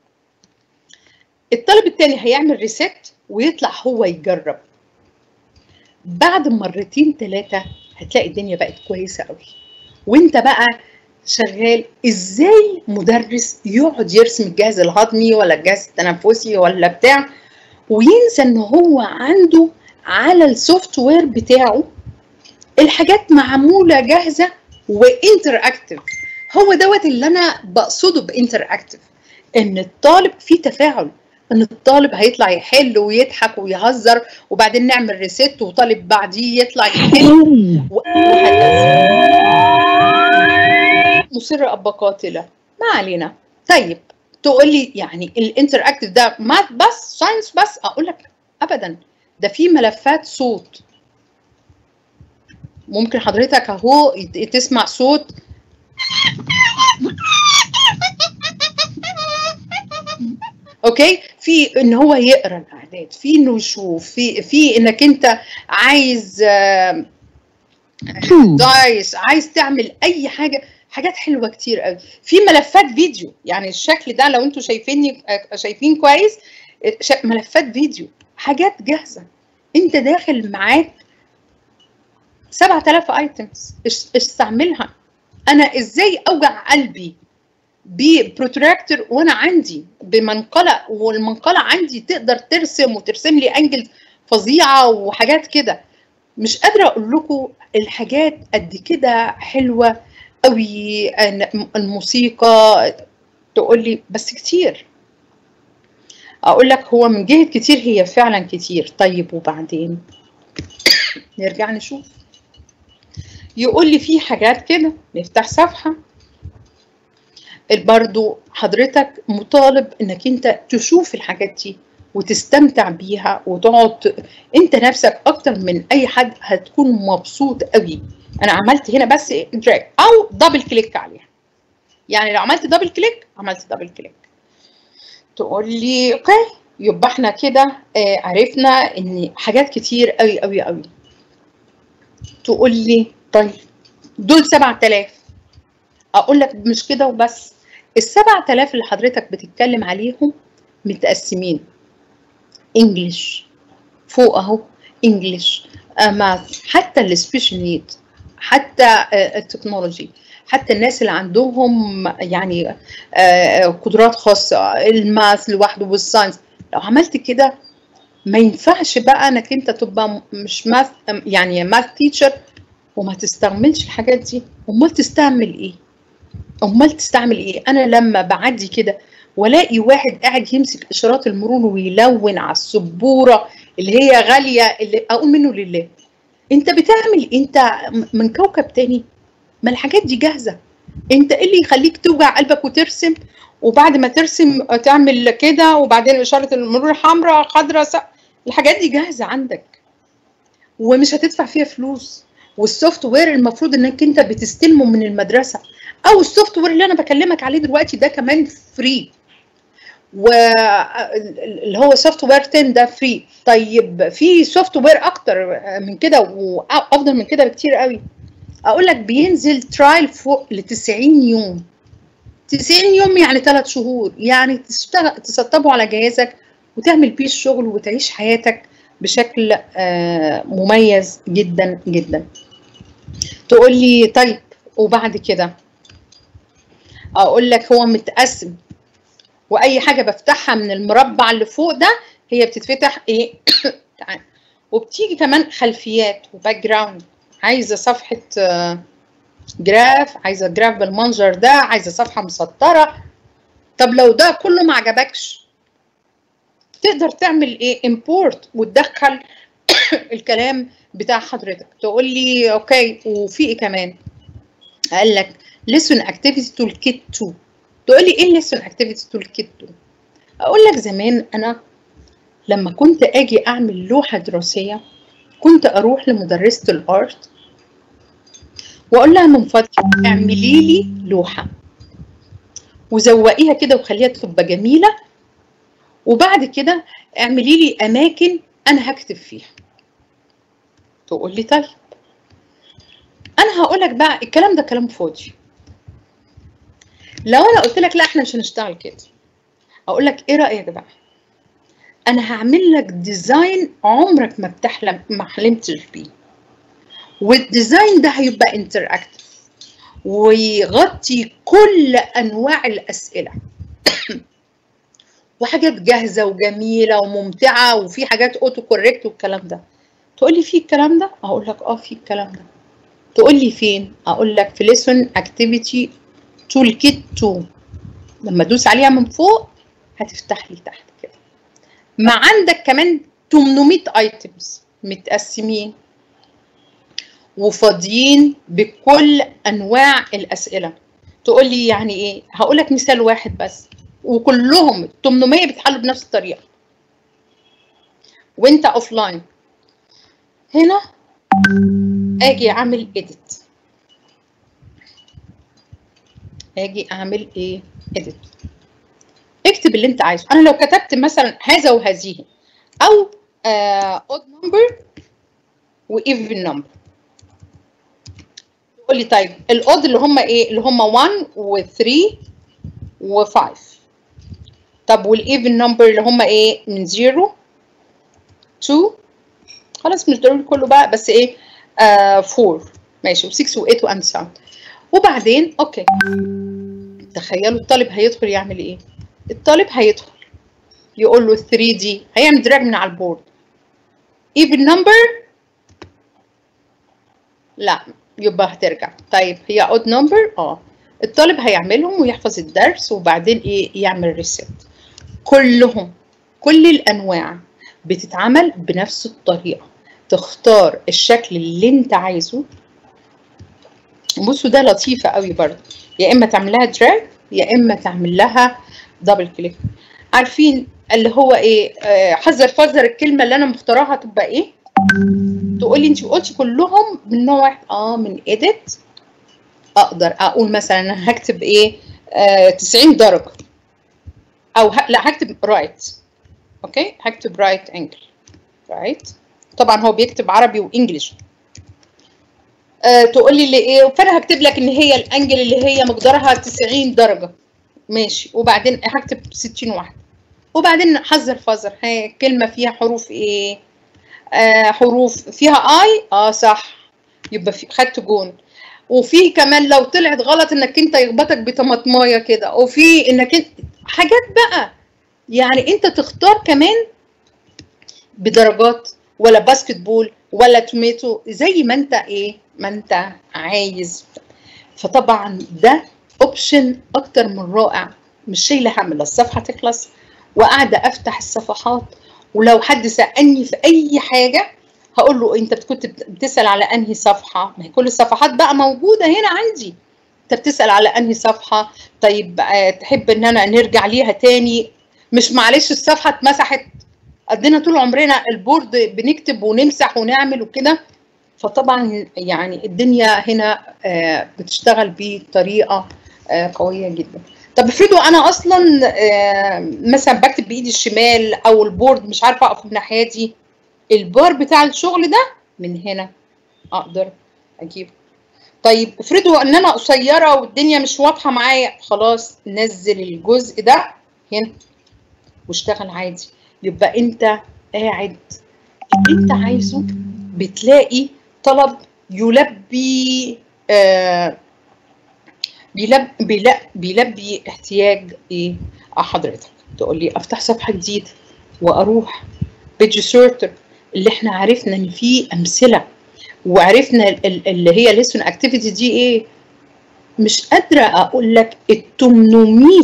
الطالب التاني هيعمل ريست ويطلع هو يجرب بعد مرتين ثلاثه هتلاقي الدنيا بقت كويسه قوي وانت بقى شغال ازاي مدرس يقعد يرسم الجهاز الهضمي ولا الجهاز التنفسي ولا بتاع وينسى ان هو عنده على السوفت وير بتاعه الحاجات معموله جاهزه وانتر اكتف هو دوت اللي انا بقصده بانتر اكتف ان الطالب فيه تفاعل ان الطالب هيطلع يحل ويضحك ويهزر وبعدين نعمل ريست وطالب بعديه يطلع يحل وهكذا مصر ابا قاتله ما علينا طيب تقول لي يعني الانتر اكتف ده ماث بس ساينس بس اقول لك ابدا ده في ملفات صوت ممكن حضرتك اهو تسمع صوت اوكي في ان هو يقرا الاعداد في انه يشوف في في انك انت عايز آه، two, دايس عايز تعمل اي حاجه حاجات حلوه كتير قوي في ملفات فيديو يعني الشكل ده لو انتوا شايفيني آه، شايفين كويس آه، ش- ملفات فيديو حاجات جاهزه انت داخل معاك 7000 ايتمز استعملها انا ازاي اوجع قلبي ببروتراكتور وانا عندي بمنقله والمنقله عندي تقدر ترسم وترسم لي انجلز فظيعه وحاجات كده مش قادره اقول لكم الحاجات قد كده حلوه قوي أنا- الموسيقى تقول لي بس كتير اقول لك هو من جهه كتير هي فعلا كتير طيب وبعدين نرجع نشوف يقول لي في حاجات كده نفتح صفحه برضو حضرتك مطالب انك انت تشوف الحاجات دي وتستمتع بيها وتقعد ت- انت نفسك اكتر من اي حد هتكون مبسوط قوي انا عملت هنا بس دراج او دبل كليك عليها يعني لو عملت دبل كليك عملت دبل كليك تقول لي اوكي يبقى احنا كده آه، عرفنا ان حاجات كتير قوي قوي قوي تقول لي طيب دول 7000 اقول لك مش كده وبس ال 7000 اللي حضرتك بتتكلم عليهم متقسمين انجلش فوق اهو انجلش ماث حتى السبيشال نيد حتى آه، التكنولوجي حتى الناس اللي عندهم يعني آه، قدرات خاصه الماث لوحده والساينس لو عملت كده ما ينفعش بقى انك انت تبقى م- مش ماث يعني ماث تيتشر وما تستعملش الحاجات دي امال تستعمل ايه امال تستعمل ايه انا لما بعدي كده والاقي واحد قاعد يمسك اشارات المرور ويلون على السبوره اللي هي غاليه اللي اقول منه لله انت بتعمل انت م- من كوكب تاني ما الحاجات دي جاهزه انت ايه اللي يخليك توجع قلبك وترسم وبعد ما ترسم تعمل كده وبعدين اشاره المرور حمراء خضراء س... الحاجات دي جاهزه عندك ومش هتدفع فيها فلوس والسوفت وير المفروض انك انت بتستلمه من المدرسه او السوفت وير اللي انا بكلمك عليه دلوقتي ده كمان فري واللي هو سوفت وير 10 ده فري طيب في سوفت وير اكتر من كده وافضل من كده بكتير قوي اقول لك بينزل ترايل فوق ل 90 يوم 90 يوم يعني 3 شهور يعني تشتغل تسطبه على جهازك وتعمل بيه الشغل وتعيش حياتك بشكل آه، مميز جدا جدا تقول لي طيب وبعد كده اقول لك هو متقسم واي حاجه بفتحها من المربع اللي فوق ده هي بتتفتح ايه تعال. وبتيجي كمان خلفيات وباك جراوند عايزه صفحه آه، جراف عايزه جراف بالمنظر ده عايزه صفحه مسطره طب لو ده كله ما عجبكش تقدر تعمل ايه امبورت وتدخل الكلام بتاع حضرتك تقول لي اوكي وفي ايه كمان قال لك listen activity toolkit 2 تقول لي ايه listen activity toolkit 2 اقول لك زمان انا لما كنت اجي اعمل لوحه دراسيه كنت اروح لمدرسه الارت واقول لها من فضلك اعملي لي لوحه وزوقيها كده وخليها تبقى جميله وبعد كده اعملي لي اماكن انا هكتب فيها تقول لي طيب انا هقول لك بقى الكلام ده كلام فاضي لو انا قلت لك لا احنا مش هنشتغل كده اقول لك ايه رايك بقى انا هعمل لك ديزاين عمرك ما بتحلم ما حلمتش بيه والديزاين ده هيبقى انتراكتيف ويغطي كل انواع الاسئله وحاجات جاهزه وجميله وممتعه وفي حاجات اوتو كوريكت والكلام ده تقول لي في الكلام ده اقول لك اه في الكلام ده تقول لي فين اقول لك في ليسون اكتيفيتي تول كيت 2 لما ادوس عليها من فوق هتفتح لي تحت كده ما عندك كمان 800 ايتمز متقسمين وفاضيين بكل انواع الاسئله تقول لي يعني ايه هقول لك مثال واحد بس وكلهم 800 بيتحلوا بنفس الطريقه وانت اوف لاين هنا اجي اعمل edit اجي اعمل ايه edit اكتب اكتب اللي انت عايزه انا لو كتبت مثلا هذا وهذه او اود نمبر وايفن نمبر تقول لي طيب الاود اللي هم ايه اللي هم 1 و3 و5 طب والايفن نمبر اللي هم ايه من 0 2 خلاص مش ضروري كله بقى بس ايه آه 4 ماشي و6 و8 وان ساوند وبعدين اوكي تخيلوا الطالب هيدخل يعمل ايه الطالب هيدخل يقول له 3 دي هيعمل دراج من على البورد even number لا يبقى هترجع طيب هي odd number اه الطالب هيعملهم ويحفظ الدرس وبعدين ايه يعمل ريسيت كلهم كل الانواع بتتعمل بنفس الطريقه تختار الشكل اللي انت عايزه بصوا ده لطيفه قوي برضه يا اما تعمل لها دراج يا اما تعمل لها دبل كليك عارفين اللي هو ايه آه، حذر فذر الكلمه اللي انا مختارها تبقى ايه تقولي انت قلتي كلهم من نوع واحد اه من edit اقدر اقول مثلا انا هكتب ايه آه 90 درجه او ه... لا هكتب رايت اوكي هكتب رايت انجل رايت طبعا هو بيكتب عربي وانجلش آه تقولي لي ايه فانا هكتب لك ان هي الانجل اللي هي مقدارها 90 درجه ماشي وبعدين هكتب 60 واحده وبعدين حذر فذر هي كلمه فيها حروف ايه آه حروف فيها اي اه صح يبقى في خدت جون وفي كمان لو طلعت غلط انك انت يخبطك بطماطمايه كده وفي انك انت حاجات بقى يعني انت تختار كمان بدرجات ولا باسكت بول ولا توميتو زي ما انت ايه ما انت عايز فطبعا ده اوبشن اكتر من رائع مش شايله هم لا الصفحه تخلص وقاعده افتح الصفحات ولو حد سالني في اي حاجه هقول له انت كنت بتسال على انهي صفحه ما هي كل الصفحات بقى موجوده هنا عندي انت بتسال على انهي صفحه طيب آه، تحب ان انا نرجع ليها تاني مش معلش الصفحه اتمسحت قضينا طول عمرنا البورد بنكتب ونمسح ونعمل وكده فطبعا يعني الدنيا هنا آه، بتشتغل بطريقه آه، قويه جدا طب افرضوا انا اصلا آه، مثلا بكتب بايدي الشمال او البورد مش عارفه اقف من ناحيتي البار بتاع الشغل ده من هنا اقدر اجيبه طيب افرضوا ان انا قصيره والدنيا مش واضحه معايا خلاص نزل الجزء ده هنا واشتغل عادي يبقى انت قاعد اللي انت عايزه بتلاقي طلب يلبي آه بيلبي بيلبي, بيلبي احتياج ايه حضرتك تقول لي افتح صفحه جديده واروح بيج سورتر اللي احنا عرفنا ان في امثله وعرفنا ال- ال- اللي هي ليسون اكتيفيتي دي ايه مش قادره اقول لك ال 800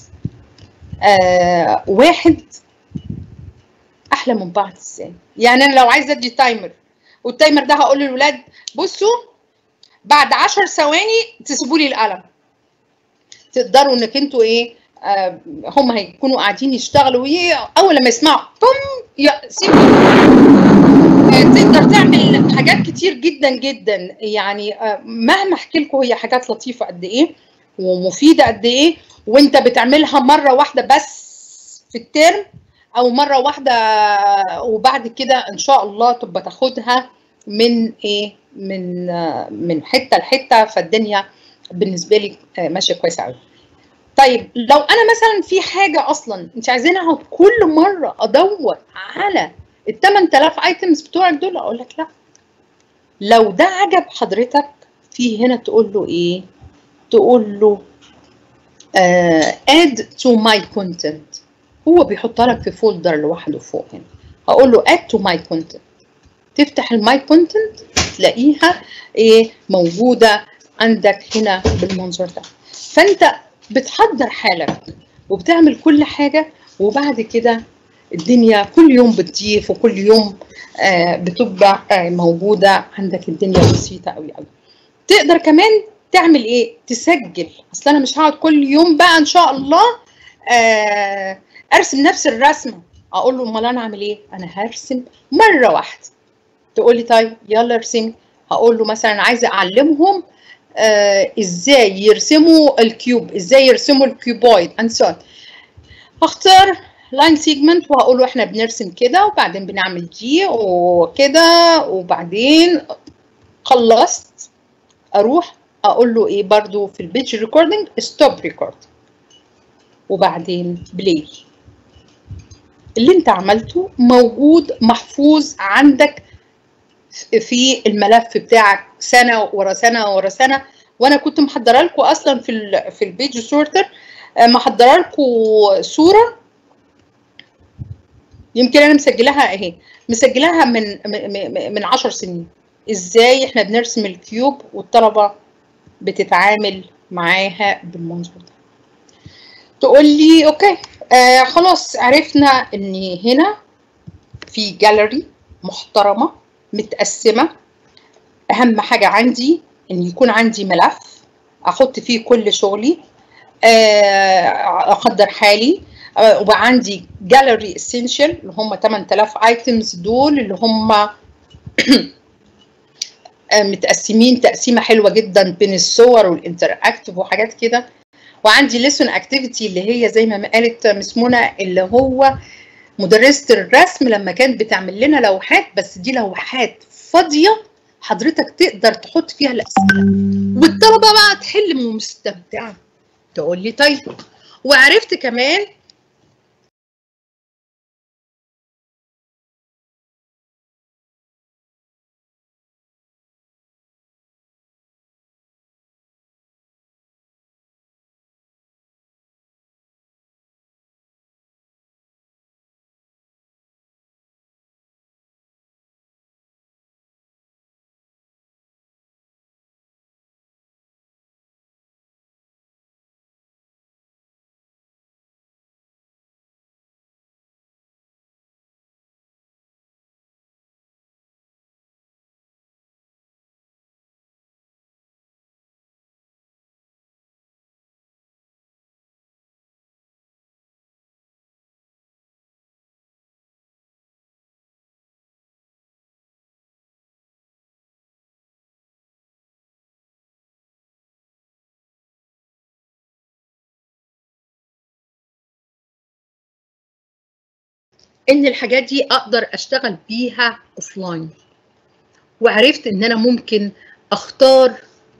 آه واحد احلى من بعض ازاي يعني انا لو عايزه ادي تايمر والتايمر ده هقول للولاد بصوا بعد 10 ثواني تسيبوا لي القلم تقدروا انك انتوا ايه آه هم هيكونوا قاعدين يشتغلوا ي- اول لما يسمعوا بوم يا سيبوا آه، تقدر تعمل حاجات كتير جدا جدا يعني آه، مهما احكي لكم هي حاجات لطيفه قد ايه ومفيده قد ايه وانت بتعملها مره واحده بس في الترم او مره واحده وبعد كده ان شاء الله تبقى تاخدها من ايه من آه، من حته لحته فالدنيا بالنسبه لي آه، ماشيه كويسه قوي طيب لو انا مثلا في حاجه اصلا انت عايزين اقعد كل مره ادور على ال 8000 ايتمز بتوعك دول اقول لك لا لو ده عجب حضرتك في هنا تقول له ايه تقول له آه add to my content هو بيحطها لك في فولدر لوحده فوق هنا هقول له add to my content تفتح الماي كونتنت تلاقيها ايه موجوده عندك هنا بالمنظر ده فانت بتحضر حالك وبتعمل كل حاجه وبعد كده الدنيا كل يوم بتضيف وكل يوم آه بتبقى آه موجوده عندك الدنيا بسيطه قوي قوي تقدر كمان تعمل ايه تسجل اصل انا مش هقعد كل يوم بقى ان شاء الله آه ارسم نفس الرسمه اقول له امال انا اعمل ايه انا هرسم مره واحده تقول لي طيب يلا ارسمي هقول له مثلا عايزه اعلمهم آه ازاي يرسموا الكيوب ازاي يرسموا الكيوبويد اند سو هختار لاين سيجمنت وهقول له احنا بنرسم كده وبعدين بنعمل دي وكده وبعدين خلصت اروح اقول له ايه برضو في البيج ريكوردنج ستوب ريكورد وبعدين بلاي اللي انت عملته موجود محفوظ عندك في الملف بتاعك سنه ورا سنه ورا سنه وانا كنت محضره لكم اصلا في ال في البيج سورتر محضره لكم صوره يمكن انا مسجلاها اهي مسجلاها من من 10 سنين ازاي احنا بنرسم الكيوب والطلبه بتتعامل معاها بالمنظر ده تقول لي اوكي آه خلاص عرفنا ان هنا في جاليري محترمه متقسمه اهم حاجه عندي ان يكون عندي ملف احط فيه كل شغلي آه اقدر حالي آه وعندي جاليري اسينشال اللي هم 8000 ايتمز دول اللي هم متقسمين تقسيمه حلوه جدا بين الصور والانتراكتيف وحاجات كده وعندي ليسون اكتيفيتي اللي هي زي ما قالت مس منى اللي هو مدرسه الرسم لما كانت بتعمل لنا لوحات بس دي لوحات فاضيه حضرتك تقدر تحط فيها الاسئله والطلبه بقى تحل مستمتعه تقول لي طيب وعرفت كمان ان الحاجات دي اقدر اشتغل بيها اوفلاين وعرفت ان انا ممكن اختار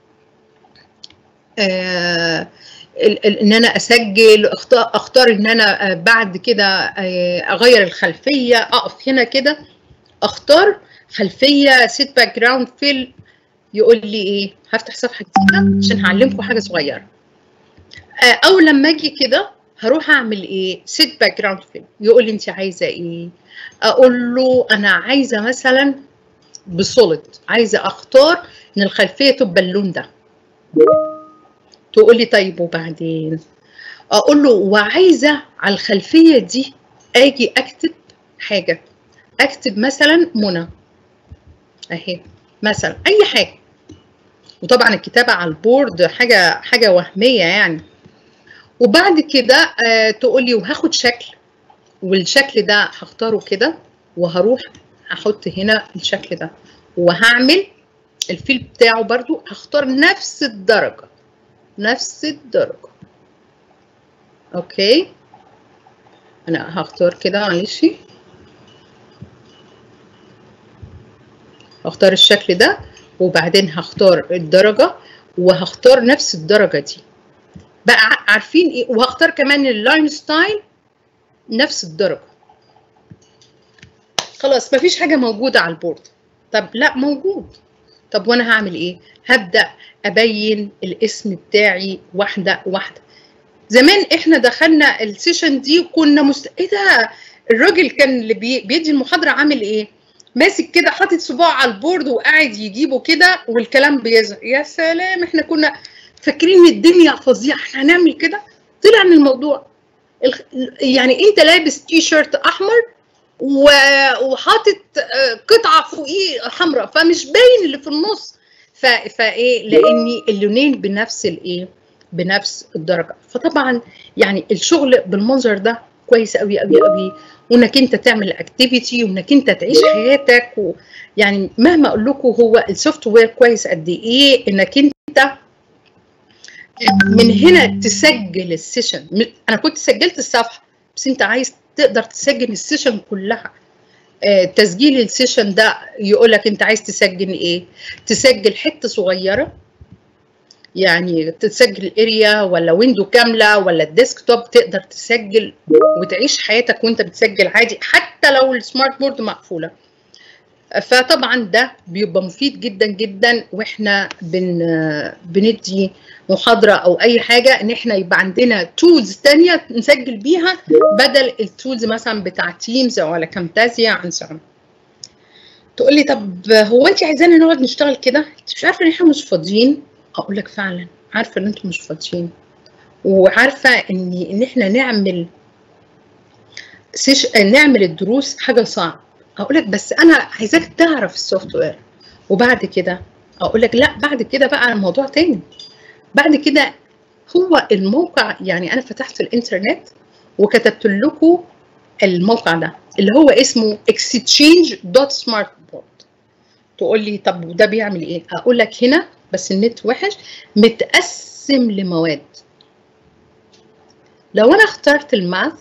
آه ان انا اسجل اختار, أختار ان انا بعد كده اغير الخلفيه اقف هنا كده اختار خلفيه سيت باك جراوند فيل يقول لي ايه هفتح صفحه جديده عشان هعلمكم حاجه صغيره او لما اجي كده هروح اعمل ايه سيت باك جراوند فيل يقول لي انت عايزه ايه اقول له انا عايزه مثلا بسوليد عايزه اختار ان الخلفيه تبقى اللون ده تقول لي طيب وبعدين اقول له وعايزه على الخلفيه دي اجي اكتب حاجه اكتب مثلا منى اهي مثلا اي حاجه وطبعا الكتابه على البورد حاجه حاجه وهميه يعني وبعد كده آه تقول لي وهاخد شكل والشكل ده هختاره كده وهروح احط هنا الشكل ده وهعمل الفيل بتاعه برضو هختار نفس الدرجه نفس الدرجه اوكي انا هختار كده معلش هختار الشكل ده وبعدين هختار الدرجه وهختار نفس الدرجه دي بقى عارفين ايه وهختار كمان اللاين ستايل نفس الدرجه خلاص مفيش حاجه موجوده على البورد طب لا موجود طب وانا هعمل ايه هبدا ابين الاسم بتاعي واحده واحده زمان احنا دخلنا السيشن دي وكنا مست... ايه ده الراجل كان اللي بي... بيدي المحاضره عامل ايه ماسك كده حاطط صباعه على البورد وقاعد يجيبه كده والكلام بيظهر يا سلام احنا كنا فاكرين الدنيا فظيعه احنا هنعمل كده طلع من الموضوع يعني انت لابس تي شيرت احمر وحاطط قطعه فوقيه حمراء فمش باين اللي في النص فايه لاني اللونين بنفس الايه بنفس الدرجه فطبعا يعني الشغل بالمنظر ده كويس قوي قوي قوي وانك انت تعمل اكتيفيتي وانك انت تعيش حياتك ويعني مهما اقول لكم هو السوفت وير كويس قد ايه انك انت من هنا تسجل السيشن انا كنت سجلت الصفحه بس انت عايز تقدر تسجل السيشن كلها آه، تسجيل السيشن ده يقول لك انت عايز تسجل ايه تسجل حته صغيره يعني تسجل اريا ولا ويندو كامله ولا الديسكتوب تقدر تسجل وتعيش حياتك وانت بتسجل عادي حتى لو السمارت بورد مقفوله فطبعا ده بيبقى مفيد جدا جدا واحنا بن بندي محاضره او اي حاجه ان احنا يبقى عندنا تولز تانية نسجل بيها بدل التولز مثلا بتاع تيمز او على كامتازيا عن سنة. تقول لي طب هو انت عايزانا نقعد نشتغل كده؟ انت مش عارفه ان احنا مش فاضيين؟ اقول لك فعلا عارفه ان انتم مش فاضيين وعارفه ان ان احنا نعمل سيش... نعمل الدروس حاجه صعب اقول لك بس انا عايزاك تعرف السوفت وير وبعد كده اقول لك لا بعد كده بقى الموضوع تاني بعد كده هو الموقع يعني انا فتحت الانترنت وكتبت لكم الموقع ده اللي هو اسمه exchange.smartboard تقول لي طب وده بيعمل ايه اقول لك هنا بس النت وحش متقسم لمواد لو انا اخترت الماث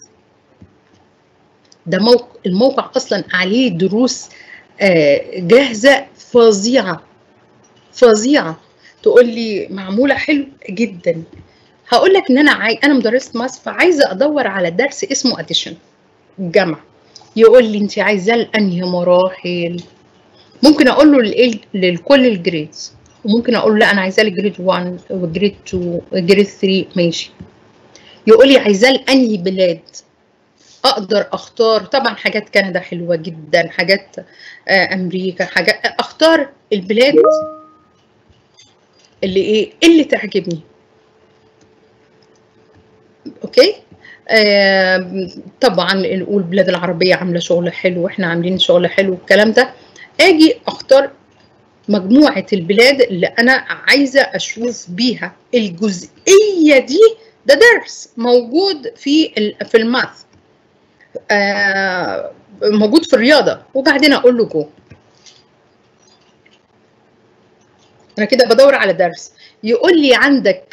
ده موقع الموقع اصلا عليه دروس آه، جاهزه فظيعه فظيعه تقول لي معموله حلو جدا هقول لك ان انا عاي... انا مدرسه ماث فعايزه ادور على درس اسمه اديشن جمع يقول لي انت عايزاه لانهي مراحل ممكن اقول له لإيه؟ لكل الجريدز وممكن اقول له لا انا عايزاه لجريد 1 وجريد 2 وجريد 3 ماشي يقول لي عايزاه لانهي بلاد اقدر اختار طبعا حاجات كندا حلوه جدا حاجات آه، امريكا حاجات اختار البلاد اللي ايه اللي تعجبني اوكي آه طبعا نقول البلاد العربيه عامله شغل حلو واحنا عاملين شغل حلو والكلام ده اجي اختار مجموعه البلاد اللي انا عايزه اشوف بيها الجزئيه دي ده درس موجود في ال- في الماث آه موجود في الرياضه وبعدين اقول له جو انا كده بدور على درس يقول لي عندك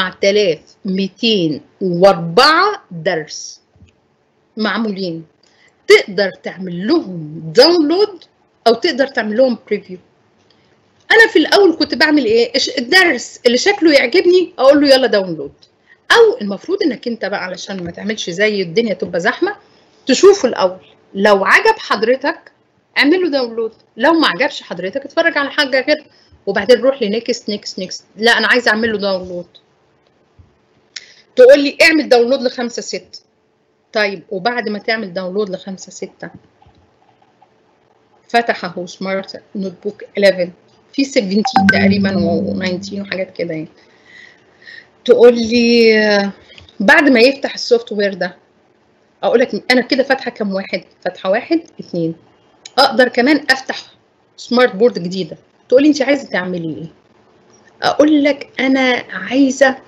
4204 درس معمولين تقدر تعمل لهم داونلود او تقدر تعمل لهم بريفيو انا في الاول كنت بعمل ايه إيش- الدرس اللي شكله يعجبني اقول له يلا داونلود او المفروض انك انت بقى علشان ما تعملش زي الدنيا تبقى زحمه تشوفه الاول لو عجب حضرتك اعمل له داونلود لو ما عجبش حضرتك اتفرج على حاجه غير وبعدين روح لنكست نكست نكست لا انا عايزه اعمل له داونلود تقول لي اعمل داونلود لخمسة ستة طيب وبعد ما تعمل داونلود لخمسة ستة فتح اهو سمارت نوت بوك 11 في 17 تقريبا و19 وحاجات كده يعني تقول لي آه، بعد ما يفتح السوفت وير ده اقول لك انا كده فاتحه كام واحد فاتحه واحد اتنين اقدر كمان افتح سمارت بورد جديده تقول لي انت عايزه تعملي ايه اقول لك انا عايزه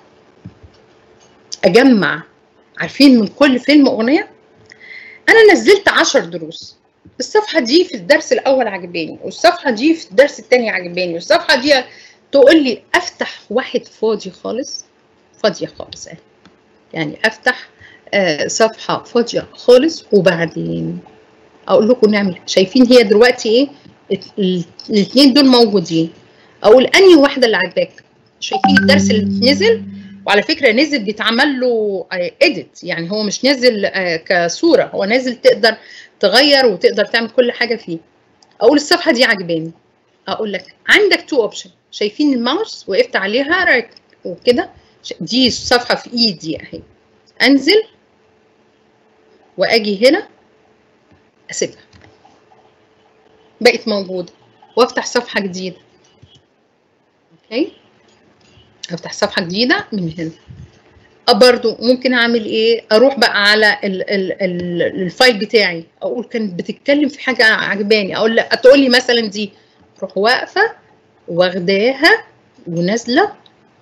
اجمع عارفين من كل فيلم اغنيه انا نزلت عشر دروس الصفحه دي في الدرس الاول عجباني والصفحه دي في الدرس الثاني عجباني والصفحه دي تقول لي افتح واحد فاضي خالص فاضيه خالص اهي يعني افتح آه، صفحه فاضيه خالص وبعدين اقول لكم نعمل شايفين هي دلوقتي ايه الاثنين دول موجودين اقول انهي واحده اللي عجباك شايفين الدرس اللي نزل وعلى فكره نزل بيتعمل له اديت يعني هو مش نازل آه، كصوره هو نازل تقدر تغير وتقدر تعمل كل حاجه فيه اقول الصفحه دي عجباني اقول لك عندك تو اوبشن شايفين الماوس وقفت عليها رايت وكده ش- دي الصفحه في ايدي اهي انزل واجي هنا اسيبها بقت موجوده وافتح صفحه جديده اوكي افتح صفحه جديده من هنا أه برضو ممكن اعمل ايه اروح بقى على ال ال ال الفايل بتاعي اقول كانت بتتكلم في حاجه عجباني اقول لها تقول لي مثلا دي اروح واقفه واخداها ونازله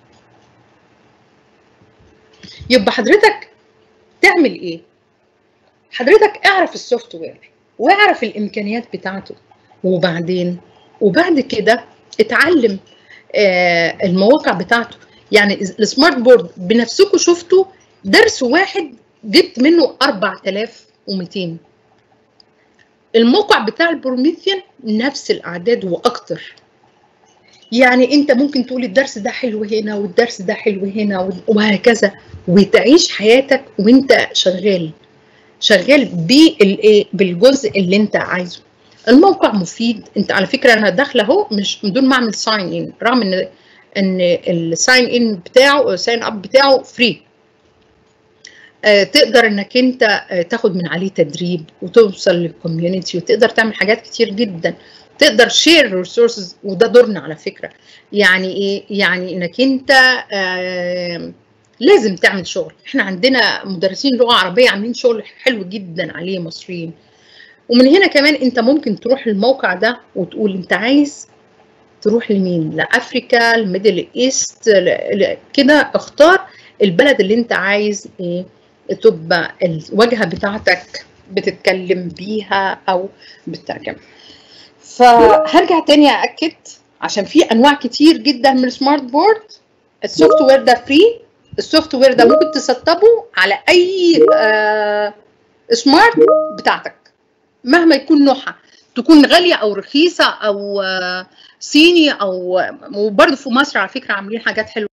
يبقى حضرتك تعمل ايه حضرتك اعرف السوفت وير واعرف الامكانيات بتاعته وبعدين وبعد كده اتعلم آه، المواقع بتاعته يعني السمارت بورد بنفسكم شفتوا درس واحد جبت منه 4200 الموقع بتاع البروميثيان نفس الاعداد واكتر يعني انت ممكن تقول الدرس ده حلو هنا والدرس ده حلو هنا وهكذا وتعيش حياتك وانت شغال شغال بالايه بالجزء اللي انت عايزه الموقع مفيد انت على فكره انا داخله اهو مش من دون ما اعمل ساين ان رغم ان ان الساين ان بتاعه الساين اب بتاعه فري آه تقدر انك انت آه تاخد من عليه تدريب وتوصل للكوميونتي وتقدر تعمل حاجات كتير جدا تقدر شير ريسورسز وده دورنا على فكره يعني ايه يعني انك انت آه لازم تعمل شغل احنا عندنا مدرسين لغه عربيه عاملين شغل حلو جدا عليه مصريين ومن هنا كمان انت ممكن تروح الموقع ده وتقول انت عايز تروح لمين لافريكا الميدل ايست كده اختار البلد اللي انت عايز ايه تبقى الواجهه بتاعتك بتتكلم بيها او بتترجم فهرجع تاني ااكد عشان في انواع كتير جدا من السمارت بورد السوفت وير ده فري السوفت وير ده ممكن تسطبه على اي آه سمارت بتاعتك مهما يكون نوعها تكون غاليه او رخيصه او آه صيني او وبرضه في مصر على فكره عاملين حاجات حلوه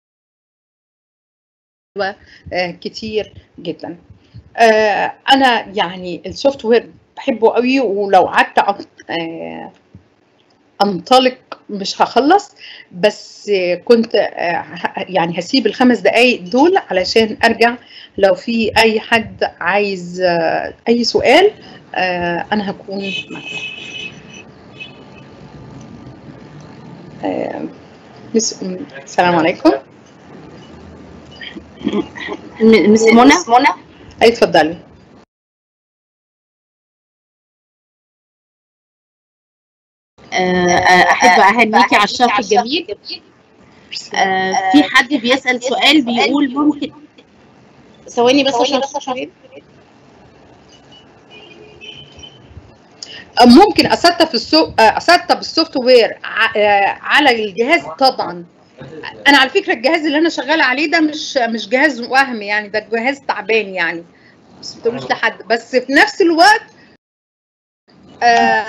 آه كتير جدا آه انا يعني السوفت وير بحبه قوي ولو قعدت انطلق مش هخلص بس كنت يعني هسيب الخمس دقايق دول علشان ارجع لو في اي حد عايز اي سؤال انا هكون معكم السلام عليكم مس منى اي اتفضلي احب اهنيكي على الشرح الجميل في حد بيسال سؤال بيقول ممكن ثواني بس عشان ممكن اسطب السو... اسطب السوفت وير على الجهاز طبعا انا على فكره الجهاز اللي انا شغاله عليه ده مش مش جهاز وهم يعني ده جهاز تعبان يعني بس ما تقولوش لحد بس في نفس الوقت آه,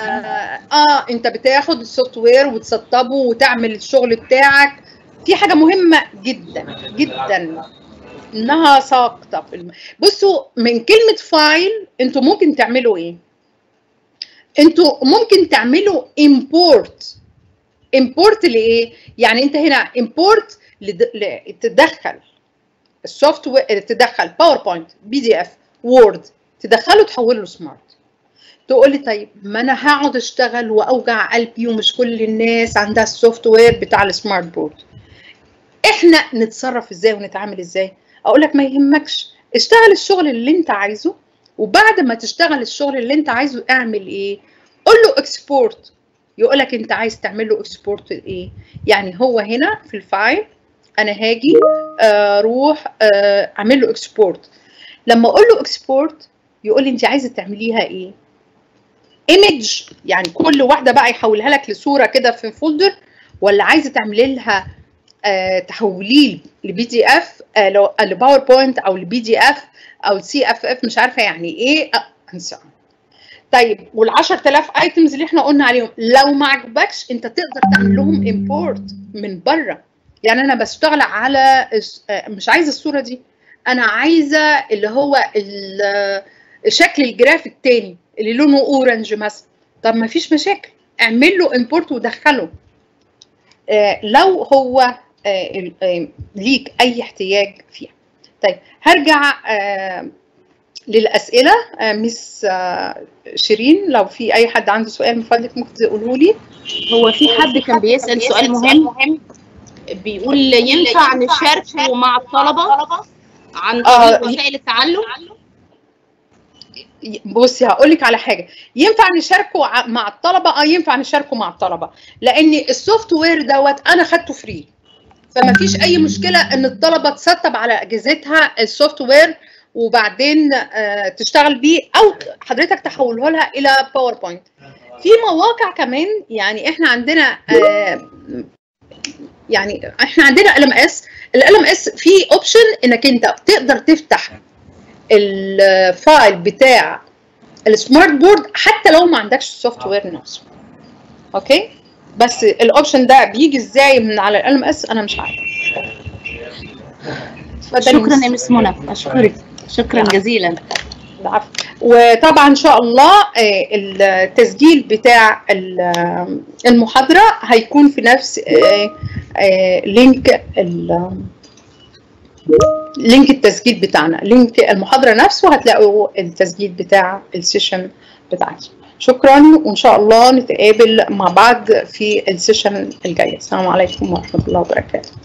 اه انت بتاخد السوفت وير وتسطبه وتعمل الشغل بتاعك في حاجه مهمه جدا جدا انها ساقطه في الم... بصوا من كلمه فايل انتوا ممكن تعملوا ايه انتوا ممكن تعملوا امبورت امبورت لايه يعني انت هنا امبورت لد... ل... تدخل السوفت وير تدخل باوربوينت بي دي اف وورد تدخله تحوله لسمارت تقول لي طيب ما انا هقعد اشتغل واوجع قلبي ومش كل الناس عندها السوفت وير بتاع السمارت بورد احنا نتصرف ازاي ونتعامل ازاي اقول لك ما يهمكش اشتغل الشغل اللي انت عايزه وبعد ما تشتغل الشغل اللي انت عايزه اعمل ايه قول له اكسبورت يقول لك انت عايز تعمل له اكسبورت ايه يعني هو هنا في الفايل انا هاجي اروح اعمل له اكسبورت لما اقول له اكسبورت يقول لي انت عايزه تعمليها ايه ايمج يعني كل واحده بقى يحولها لك لصوره كده في فولدر ولا عايزه تعملي لها آه تحوليه لبي دي اف آه لو لباوربوينت او لبي دي اف او سي اف اف مش عارفه يعني ايه انسى طيب وال 10000 ايتمز اللي احنا قلنا عليهم لو ما عجبكش انت تقدر تعمل لهم امبورت من بره يعني انا بشتغل على مش عايزه الصوره دي انا عايزه اللي هو شكل الجراف التاني اللي لونه اورنج مثلا طب ما فيش مشاكل اعمل له امبورت ودخله آه لو هو آه آه ليك اي احتياج فيها طيب هرجع آه للاسئله آه مس آه شيرين لو في اي حد عنده سؤال من فضلك ممكن تقوله لي هو في حد كان بيسال سؤال مهم بيقول ينفع نشاركه مع الطلبه عن طريق وسائل التعلم بصي هقول لك على حاجه ينفع نشاركه مع الطلبه اه ينفع نشاركه مع الطلبه لان السوفت وير دوت انا خدته فري فما فيش اي مشكله ان الطلبه تسطب على اجهزتها السوفت وير وبعدين آه تشتغل بيه او حضرتك تحوله لها الى باوربوينت في مواقع كمان يعني احنا عندنا آه يعني احنا عندنا ال ام اس ال ام اس في اوبشن انك انت تقدر تفتح الفايل بتاع السمارت بورد حتى لو ما عندكش السوفت وير نفسه اوكي بس الاوبشن ده بيجي ازاي من على ال ام اس انا مش عارفه اتفضلي شكرا مس. يا مس منى اشكرك شكرا جزيلا العفو وطبعا ان شاء الله آه، التسجيل بتاع ال- المحاضره هيكون في نفس آه، آه، لينك ال- لينك التسجيل بتاعنا لينك المحاضره نفسه هتلاقوا التسجيل بتاع السيشن بتاعتي شكرا وان شاء الله نتقابل مع بعض في السيشن الجاي السلام عليكم ورحمه الله وبركاته